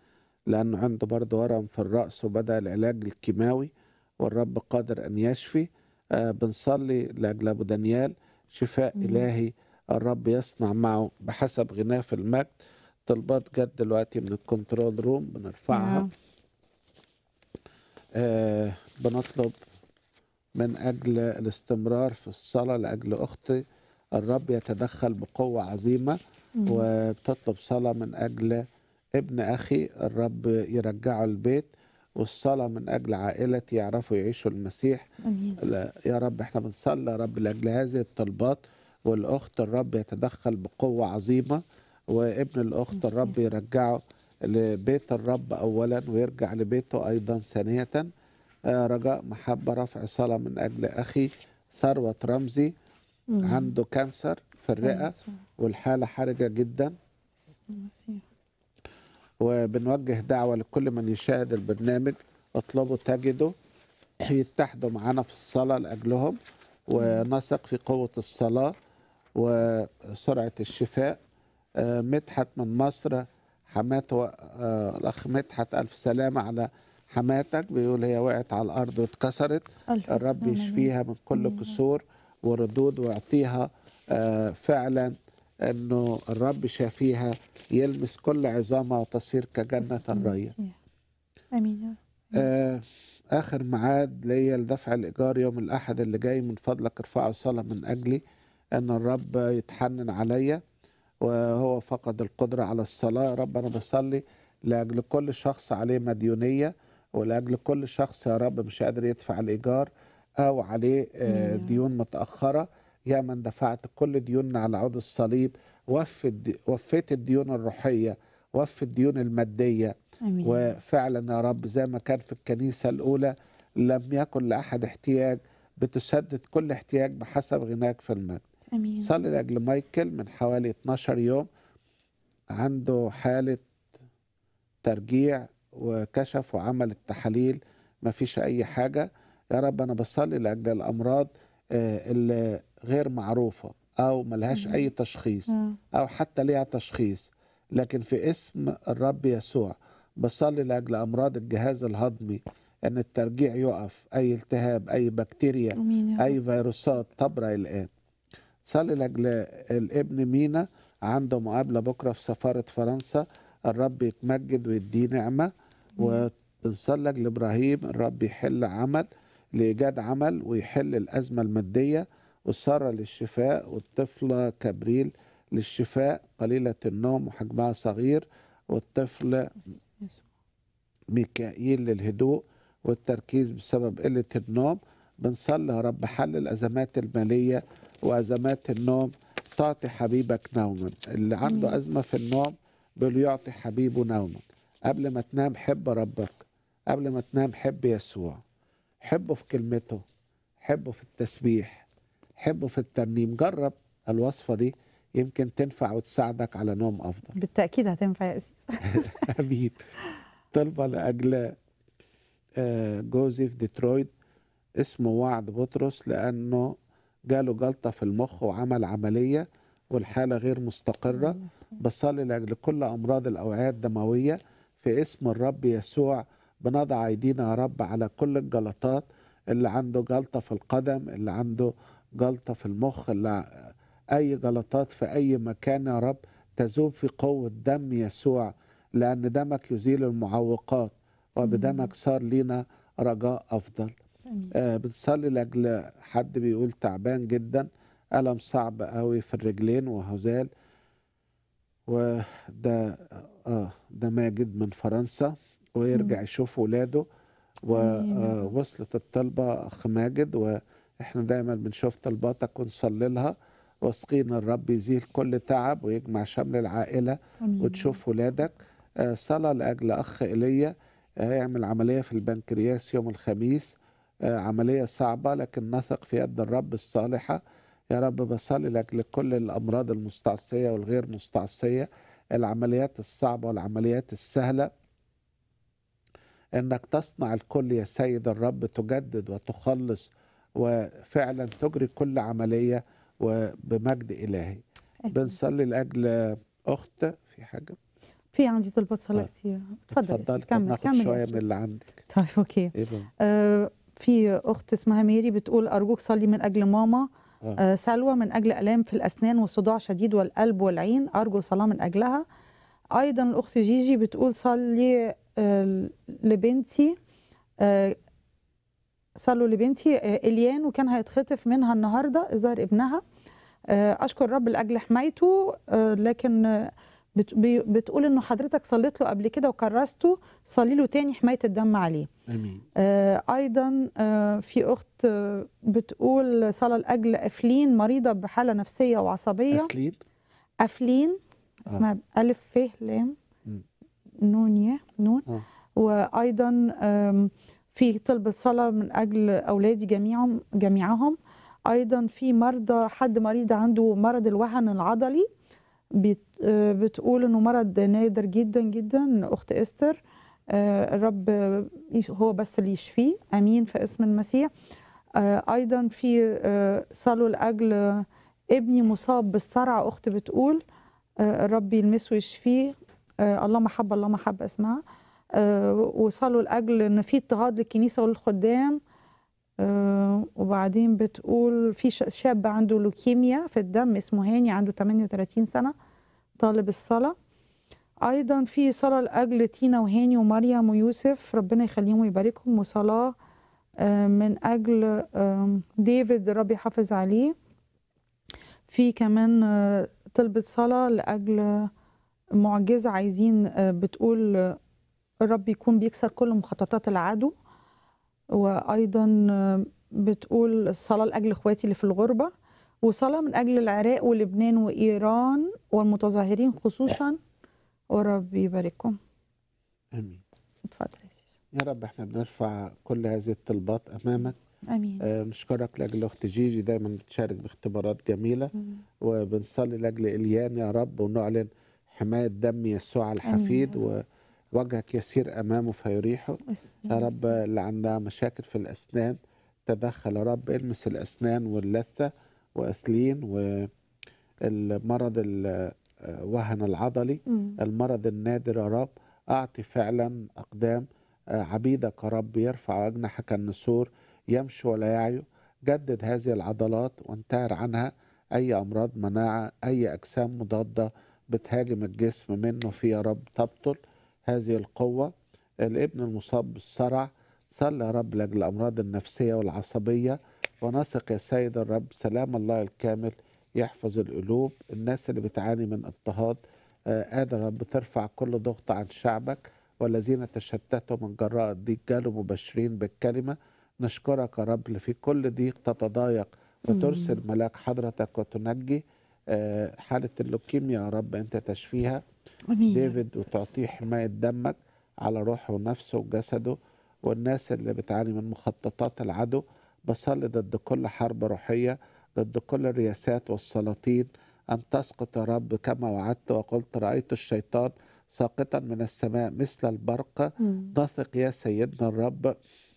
لأنه عنده برضه ورم في الرأس وبدأ العلاج الكيماوي والرب قادر أن يشفي آه بنصلي لأجل أبو دانيال شفاء مم. إلهي الرب يصنع معه بحسب غناه في المجد طلبات جت دلوقتي من الكنترول روم بنرفعها نعم. آه بنطلب من أجل الاستمرار في الصلاة لأجل أختي الرب يتدخل بقوة عظيمة مم. وبتطلب صلاة من أجل ابن أخي الرب يرجعه البيت والصلاة من أجل عائلتي يعرفوا يعيشوا المسيح امين لا يا رب احنا بنصلي يا رب لأجل هذه الطلبات والأخت الرب يتدخل بقوة عظيمة وابن الأخت الرب يرجعه لبيت الرب أولا ويرجع لبيته أيضا ثانية آه، رجاء محبة رفع صلاة من أجل أخي ثروة رمزي مم. عنده كانسر في الرئة يسوع. والحالة حرجة جدا المسيح. وبنوجه دعوة لكل من يشاهد البرنامج اطلبوا تجدوا يتحدوا معنا في الصلاة لأجلهم ونثق في قوة الصلاة وسرعة الشفاء آه، مدحت من مصر حماته آه، الأخ مدحت ألف سلامة على حماتك بيقول هي وقعت على الأرض واتكسرت ألف الرب سلامة يشفيها من كل كسور وردود ويعطيها آه، فعلا انه الرب شافيها يلمس كل عظامها وتصير كجنة الرية المسيح. امين يا رب. آه آخر ميعاد ليا لدفع الإيجار يوم الأحد اللي جاي من فضلك ارفعوا صلاة من أجلي أن الرب يتحنن عليا وهو فقد القدرة على الصلاة يا رب أنا بصلي لأجل كل شخص عليه مديونية ولأجل كل شخص يا رب مش قادر يدفع الإيجار أو عليه آه آمين. ديون متأخرة يا من دفعت كل ديوننا على عود الصليب وفي الد- وفيت الديون الروحية وفي الديون المادية امين وفعلا يا رب زي ما كان في الكنيسة الأولى لم يكن لأحد احتياج بتسدد كل احتياج بحسب غناك في المجد امين صلي لأجل مايكل من حوالي 12 يوم عنده حالة ترجيع وكشف وعمل التحاليل ما فيش أي حاجة يا رب أنا بصلي لأجل الأمراض آه، اللي غير معروفة أو ملهاش أي تشخيص آه. أو حتى ليها تشخيص لكن في اسم الرب يسوع بصلي لأجل أمراض الجهاز الهضمي أن الترجيع يقف أي التهاب أي بكتيريا امين يا رب. أي فيروسات تبرأ الآن صلي لأجل الابن مينا عنده مقابلة بكرة في سفارة فرنسا الرب يتمجد ويديه نعمة وبنصلي لأجل إبراهيم الرب يحل عمل لإيجاد عمل ويحل الأزمة المادية والسارة للشفاء والطفلة كبريل للشفاء قليلة النوم وحجمها صغير والطفل يسوع. ميكائيل للهدوء والتركيز بسبب قلة النوم بنصلي يا رب حل الأزمات المالية وأزمات النوم تعطي حبيبك نوما اللي عنده آمين. أزمة في النوم بيقول يعطي حبيبه نوما قبل ما تنام حب ربك قبل ما تنام حب يسوع حبه في كلمته حبه في التسبيح حبه في الترنيم جرب الوصفة دي يمكن تنفع وتساعدك على نوم أفضل بالتاكيد هتنفع يا اسيس امين طلبة لأجل آه، جوزي في ديترويت اسمه وعد بطرس لأنه جاله جلطة في المخ وعمل عملية والحالة غير مستقرة بصلي لأجل كل أمراض الأوعية الدموية في اسم الرب يسوع بنضع أيدينا يا رب على كل الجلطات اللي عنده جلطة في القدم اللي عنده جلطة في المخ اللي ع- أي جلطات في أي مكان يا رب تذوب في قوة دم يسوع لأن دمك يزيل المعوقات وبدمك صار لينا رجاء أفضل آمين. آه بتصلي لأجل حد بيقول تعبان جدا ألم صعب قوي في الرجلين وهزال وده آه ده ماجد من فرنسا ويرجع يشوف ولاده آمين يا رب. ووصلت الطلبة أخ ماجد وإحنا دايما بنشوف طلباتك ونصلي لها واثقين الرب يزيل كل تعب ويجمع شمل العائلة آمين. وتشوف ولادك آه، صلاة لأجل أخ إيليا آه، يعمل عملية في البنكرياس يوم الخميس آه، عملية صعبة لكن نثق في يد الرب الصالحة يا رب بصلي لأجل كل الأمراض المستعصية والغير مستعصية العمليات الصعبة والعمليات السهلة انك تصنع الكل يا سيد الرب تجدد وتخلص وفعلا تجري كل عمليه وبمجد الهي آمين. بنصلي لاجل اخت في حاجه في عندي طلبات صلاه كتير اتفضل يا اتفضل أستاذ، كمل ناخد كمل يا شويه أستاذ. من اللي عندك طيب اوكي ايه بقى؟ آه في اخت اسمها ميري بتقول ارجوك صلي من اجل ماما آه. آه سلوى من اجل الام في الاسنان وصداع شديد والقلب والعين ارجو صلاه من اجلها ايضا الاخت جيجي بتقول صلي آه لبنتي آه صلوا لبنتي آه اليان وكان هيتخطف منها النهارده ظهر ابنها آه اشكر الرب لاجل حمايته آه لكن آه بت- بي- بتقول انه حضرتك صليت له قبل كده وكرسته صلي له تاني حمايه الدم عليه امين آه، ايضا آه، في اخت آه، بتقول صلاه لاجل افلين مريضه بحاله نفسيه وعصبيه أسلين افلين اسمها الف ف لام مم. نون ي نون آه. وايضا آم، في طلبة صلاة من أجل أولادي جميعهم جميعهم أيضا في مرضى حد مريض عنده مرض الوهن العضلي بت- آه، بتقول إنه مرض نادر جدا جدا أخت إستر آه، الرب يش- هو بس اللي يشفيه أمين في اسم المسيح آه، أيضا في آه، صلوا لأجل آه، ابني مصاب بالصرع أخت بتقول آه، الرب يلمسه ويشفيه آه، الله محبة الله محبة اسمها آه، وصلوا لأجل إن في اضطهاد للكنيسة والخدام آه، وبعدين بتقول في ش- شاب عنده لوكيميا في الدم اسمه هاني عنده 38 سنة طالب الصلاة أيضا في صلاة لأجل تينا وهاني ومريم ويوسف ربنا يخليهم ويباركهم وصلاة آه، من أجل آم، ديفيد الرب يحافظ عليه في كمان آه، طلبة صلاة لأجل معجزة عايزين آه، بتقول آه، الرب يكون بيكسر كل مخططات العدو وأيضا آه، بتقول الصلاة لأجل إخواتي اللي في الغربة وصلاة من أجل العراق ولبنان وإيران والمتظاهرين خصوصا ورب يبارككم امين اتفضل يا سيدي يا رب احنا بنرفع كل هذه الطلبات امامك امين آه نشكرك لاجل اخت جيجي دايما بتشارك باختبارات جميله وبنصلي لاجل اليان يا رب ونعلن حمايه دم يسوع على آمين الحفيد ووجهك يسير امامه فيريحه بسم يا الله رب اللي عندها مشاكل في الاسنان تدخل يا رب المس الاسنان واللثه واثلين والمرض الوهن العضلي مم. المرض النادر يا رب اعطي فعلا اقدام آه، عبيدك يا رب يرفع اجنحه كالنسور يمشي ولا يعيو جدد هذه العضلات وانتهر عنها اي امراض مناعه اي اجسام مضاده بتهاجم الجسم منه في يا رب تبطل هذه القوه الابن المصاب بالصرع صلى يا رب لاجل الامراض النفسيه والعصبيه ونثق يا سيد الرب سلام الله الكامل يحفظ القلوب الناس اللي بتعاني من اضطهاد آه، قادر يا رب ترفع كل ضغط عن شعبك والذين تشتتوا من جراء الضيق جالوا مبشرين بالكلمة نشكرك يا رب اللي في كل ضيق تتضايق وترسل ملاك حضرتك وتنجي آه، حالة اللوكيميا يا رب أنت تشفيها امين ديفيد وتعطيه حماية دمك على روحه ونفسه وجسده والناس اللي بتعاني من مخططات العدو بصلي ضد كل حرب روحية ضد كل الرياسات والسلاطين أن تسقط يا رب كما وعدت وقلت رأيت الشيطان ساقطا من السماء مثل البرق مم. نثق يا سيدنا الرب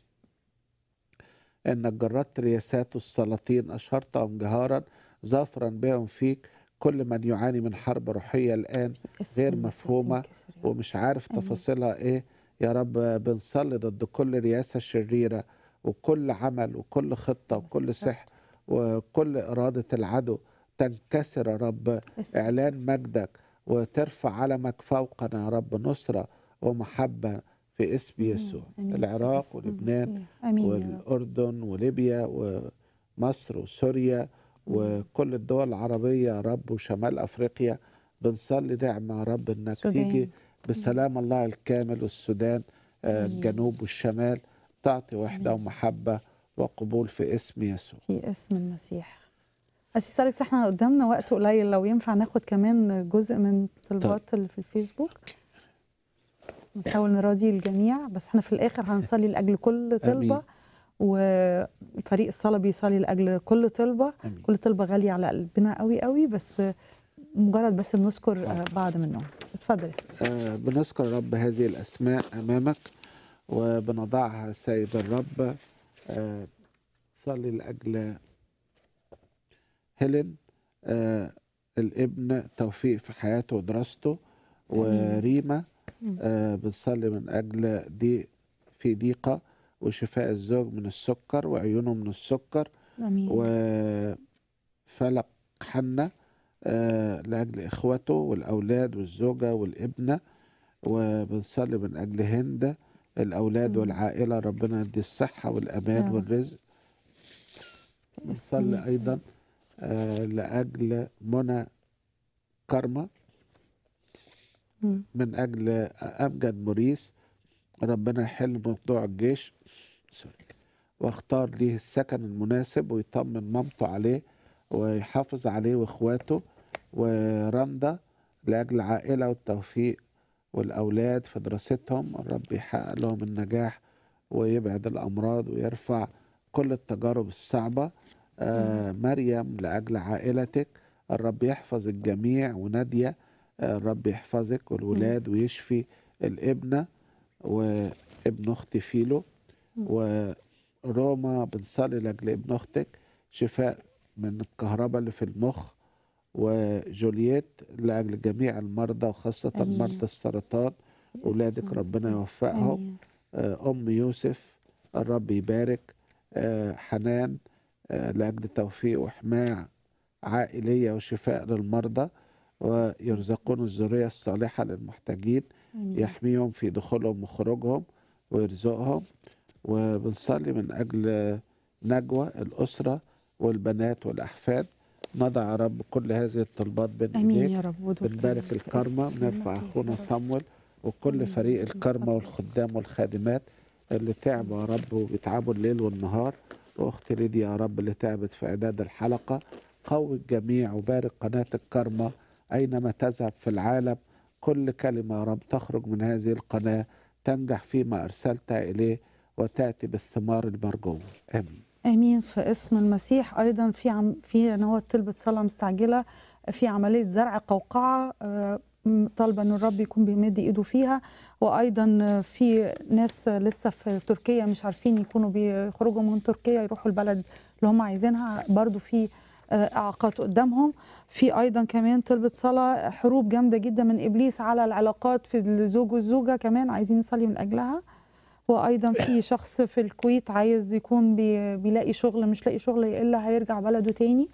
انك جردت رياسات السلاطين اشهرتهم جهارا ظافرا بهم فيك كل من يعاني من حرب روحيه الان اسم غير المسيح مفهومه ينكسر يا رب. ومش عارف آمين. تفاصيلها ايه يا رب بنصلي ضد كل رياسه شريره وكل عمل وكل خطه وكل سحر وكل اراده العدو تنكسر يا رب اسم اعلان مجدك وترفع علمك فوقنا يا رب نصره ومحبه في اسم يسوع آمين. في العراق اسم ولبنان المسيح. امين يا رب والأردن وليبيا ومصر وسوريا وكل الدول العربية يا رب وشمال أفريقيا بنصلي نعمة يا رب إنك السودان. تيجي بسلام الله الكامل والسودان آه، آمين. الجنوب والشمال تعطي وحدة ومحبة وقبول في اسم يسوع في اسم المسيح أسيس أليكس احنا قدامنا وقت قليل لو ينفع ناخد كمان جزء من طلبات اللي في الفيسبوك نحاول نراضي الجميع بس احنا في الآخر هنصلي لأجل كل طلبة آمين. وفريق الصلاة بيصلي لأجل كل طلبة آمين. كل طلبة غالية على قلبنا قوي قوي بس مجرد بس بنذكر آه، بعض منهم اتفضل آه، بنذكر رب هذه الأسماء أمامك وبنضعها سيد الرب آه، صلي لأجل هيلين آه، الابن توفيق في حياته ودراسته وريما مم. آه بنصلي من أجل دي في ضيقة وشفاء الزوج من السكر وعيونه من السكر امين وفلق حنة آه لأجل إخوته والأولاد والزوجة والابنة وبنصلي من أجل هند الأولاد مم. والعائلة ربنا يدي الصحة يا والأمان رب. والرزق باسم بنصلي يسوع. أيضا آه لأجل منى كرمة مم. من أجل أمجد موريس ربنا يحل موضوع الجيش سوري واختار ليه السكن المناسب ويطمن مامته عليه ويحافظ عليه واخواته ورندا لأجل العائلة والتوفيق والأولاد في دراستهم الرب يحقق لهم النجاح ويبعد الأمراض ويرفع كل التجارب الصعبة آه مريم لأجل عائلتك الرب يحفظ الجميع ونادية آه الرب يحفظك والولاد ويشفي الابنة وابن أختي فيلو وروما بنصلي لأجل ابن أختك شفاء من الكهرباء اللي في المخ وجولييت لأجل جميع المرضى وخاصة آمين. مرضى السرطان أولادك ربنا يوفقهم آمين. آه، أم يوسف الرب يبارك آه، حنان آه، لأجل توفيق وحماية عائلية وشفاء للمرضى ويرزقون الذرية الصالحة للمحتاجين آمين. يحميهم في دخولهم وخروجهم ويرزقهم وبنصلي من أجل نجوى الأسرة والبنات والأحفاد نضع يا رب كل هذه الطلبات بين امين إيديك يا رب ودول بنبارك كلهم في الكرمة اسم بنرفع المسيح أخونا يا رب. صمويل وكل فريق الكرمة والخدام والخادمات اللي تعبوا يا رب وبيتعبوا الليل والنهار وأختي ليديا يا رب اللي تعبت في إعداد الحلقة قوي الجميع وبارك قناة الكرمة أينما تذهب في العالم كل كلمة يا رب تخرج من هذه القناة تنجح فيما أرسلتها إليه وتأتي بالثمار المرجوة آمين امين في اسم المسيح ايضا في عم في ان هو طلبه صلاه مستعجله في عمليه زرع قوقعه آه، م- طالبه ان الرب يكون بيمد ايده فيها وايضا آه، في ناس لسه في تركيا مش عارفين يكونوا بيخرجوا من تركيا يروحوا البلد اللي هم عايزينها برضو في آه، اعاقات قدامهم في ايضا كمان طلبه صلاه حروب جامده جدا من ابليس على العلاقات في الزوج والزوجه كمان عايزين نصلي من اجلها وايضا في شخص في الكويت عايز يكون بي بيلاقي شغل مش لاقي شغل الا هيرجع بلده تاني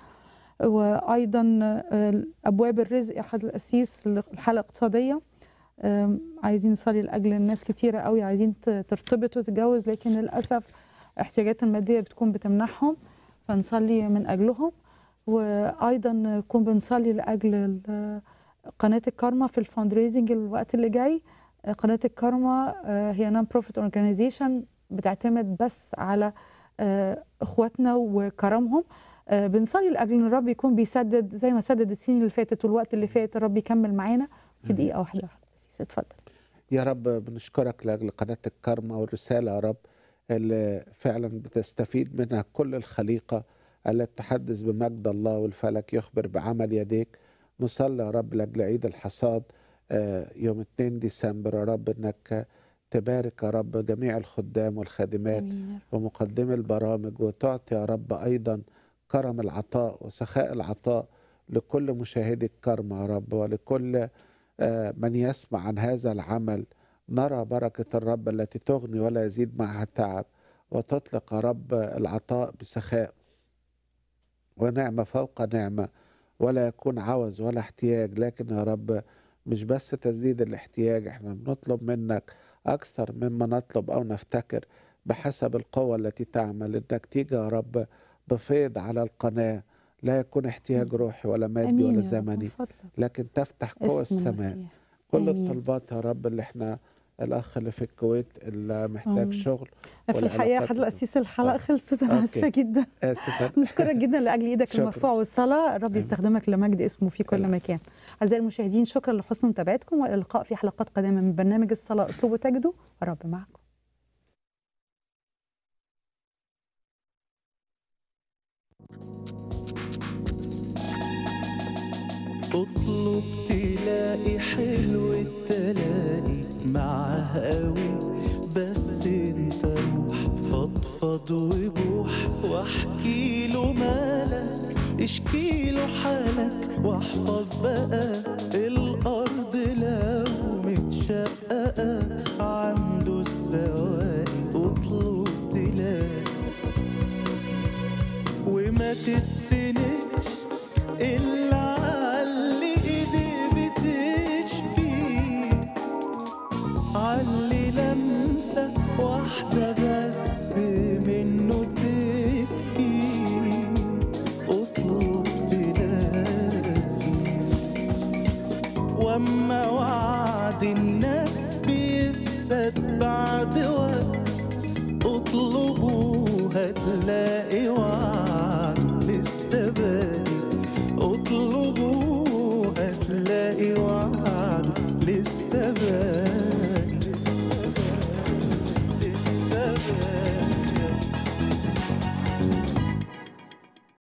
وايضا آه، ابواب الرزق احد الاسيس الحاله الاقتصاديه آم، عايزين نصلي لاجل الناس كتيره قوي عايزين ت- ترتبط وتتجوز لكن للاسف احتياجات الماديه بتكون بتمنعهم فنصلي من اجلهم وايضا نكون بنصلي لاجل ال- قناه الكارما في الفاند ريزنج الوقت اللي جاي قناه الكارما آه، هي نون بروفيت اورجانيزيشن بتعتمد بس على آه، اخواتنا وكرمهم آه، بنصلي لاجل ان الرب يكون بيسدد زي ما سدد السنين اللي فاتت والوقت اللي فات الرب يكمل معانا في دقيقه واحده أسيس، اتفضل يا رب بنشكرك لأجل قناة الكرمة والرسالة يا رب اللي فعلا بتستفيد منها كل الخليقة التي تحدث بمجد الله والفلك يخبر بعمل يديك نصلي يا رب لأجل عيد الحصاد آه، يوم 2 ديسمبر يا رب انك تبارك يا رب جميع الخدام والخادمات ومقدمي البرامج وتعطي يا رب ايضا كرم العطاء وسخاء العطاء لكل مشاهدي الكرم يا رب ولكل آه، من يسمع عن هذا العمل نرى بركة الرب التي تغني ولا يزيد معها تعب وتطلق يا رب العطاء بسخاء ونعمة فوق نعمة ولا يكون عوز ولا احتياج لكن يا رب مش بس تسديد الاحتياج احنا بنطلب منك أكثر مما نطلب أو نفتكر بحسب القوة التي تعمل إنك تيجي يا رب بفيض على القناة لا يكون احتياج روحي ولا مادي آمين ولا يا رب، زمني من فضلك. لكن تفتح قوى اسم السماء المسيح. كل آمين. الطلبات يا رب اللي احنا الأخ اللي في الكويت اللي محتاج آمين. شغل في الحقيقه والعلاقات حضرتك الاسيس الحلقه آه. خلصت انا أوكي. اسفه جدا آسفة نشكرك جدا لاجل ايدك شكراً. المرفوعه والصلاه الرب يستخدمك لمجد اسمه في كل مكان اعزائي المشاهدين شكرا لحسن متابعتكم والى اللقاء في حلقات قادمه من برنامج الصلاه اطلبوا تجدوا الرب معكم اطلب تلاقي حلو التلاقي معاه قوي بس انت روح فضفض وبوح واحكي له مالك اشكي له حالك واحفظ بقى الارض لو تتسندش إلا عاللي إيدي بتشفي علي لمسة واحدة بس منه تكفي اطلب تلاقي واما وعد الناس بيفسد بعد وقت اطلبوا هتلاقي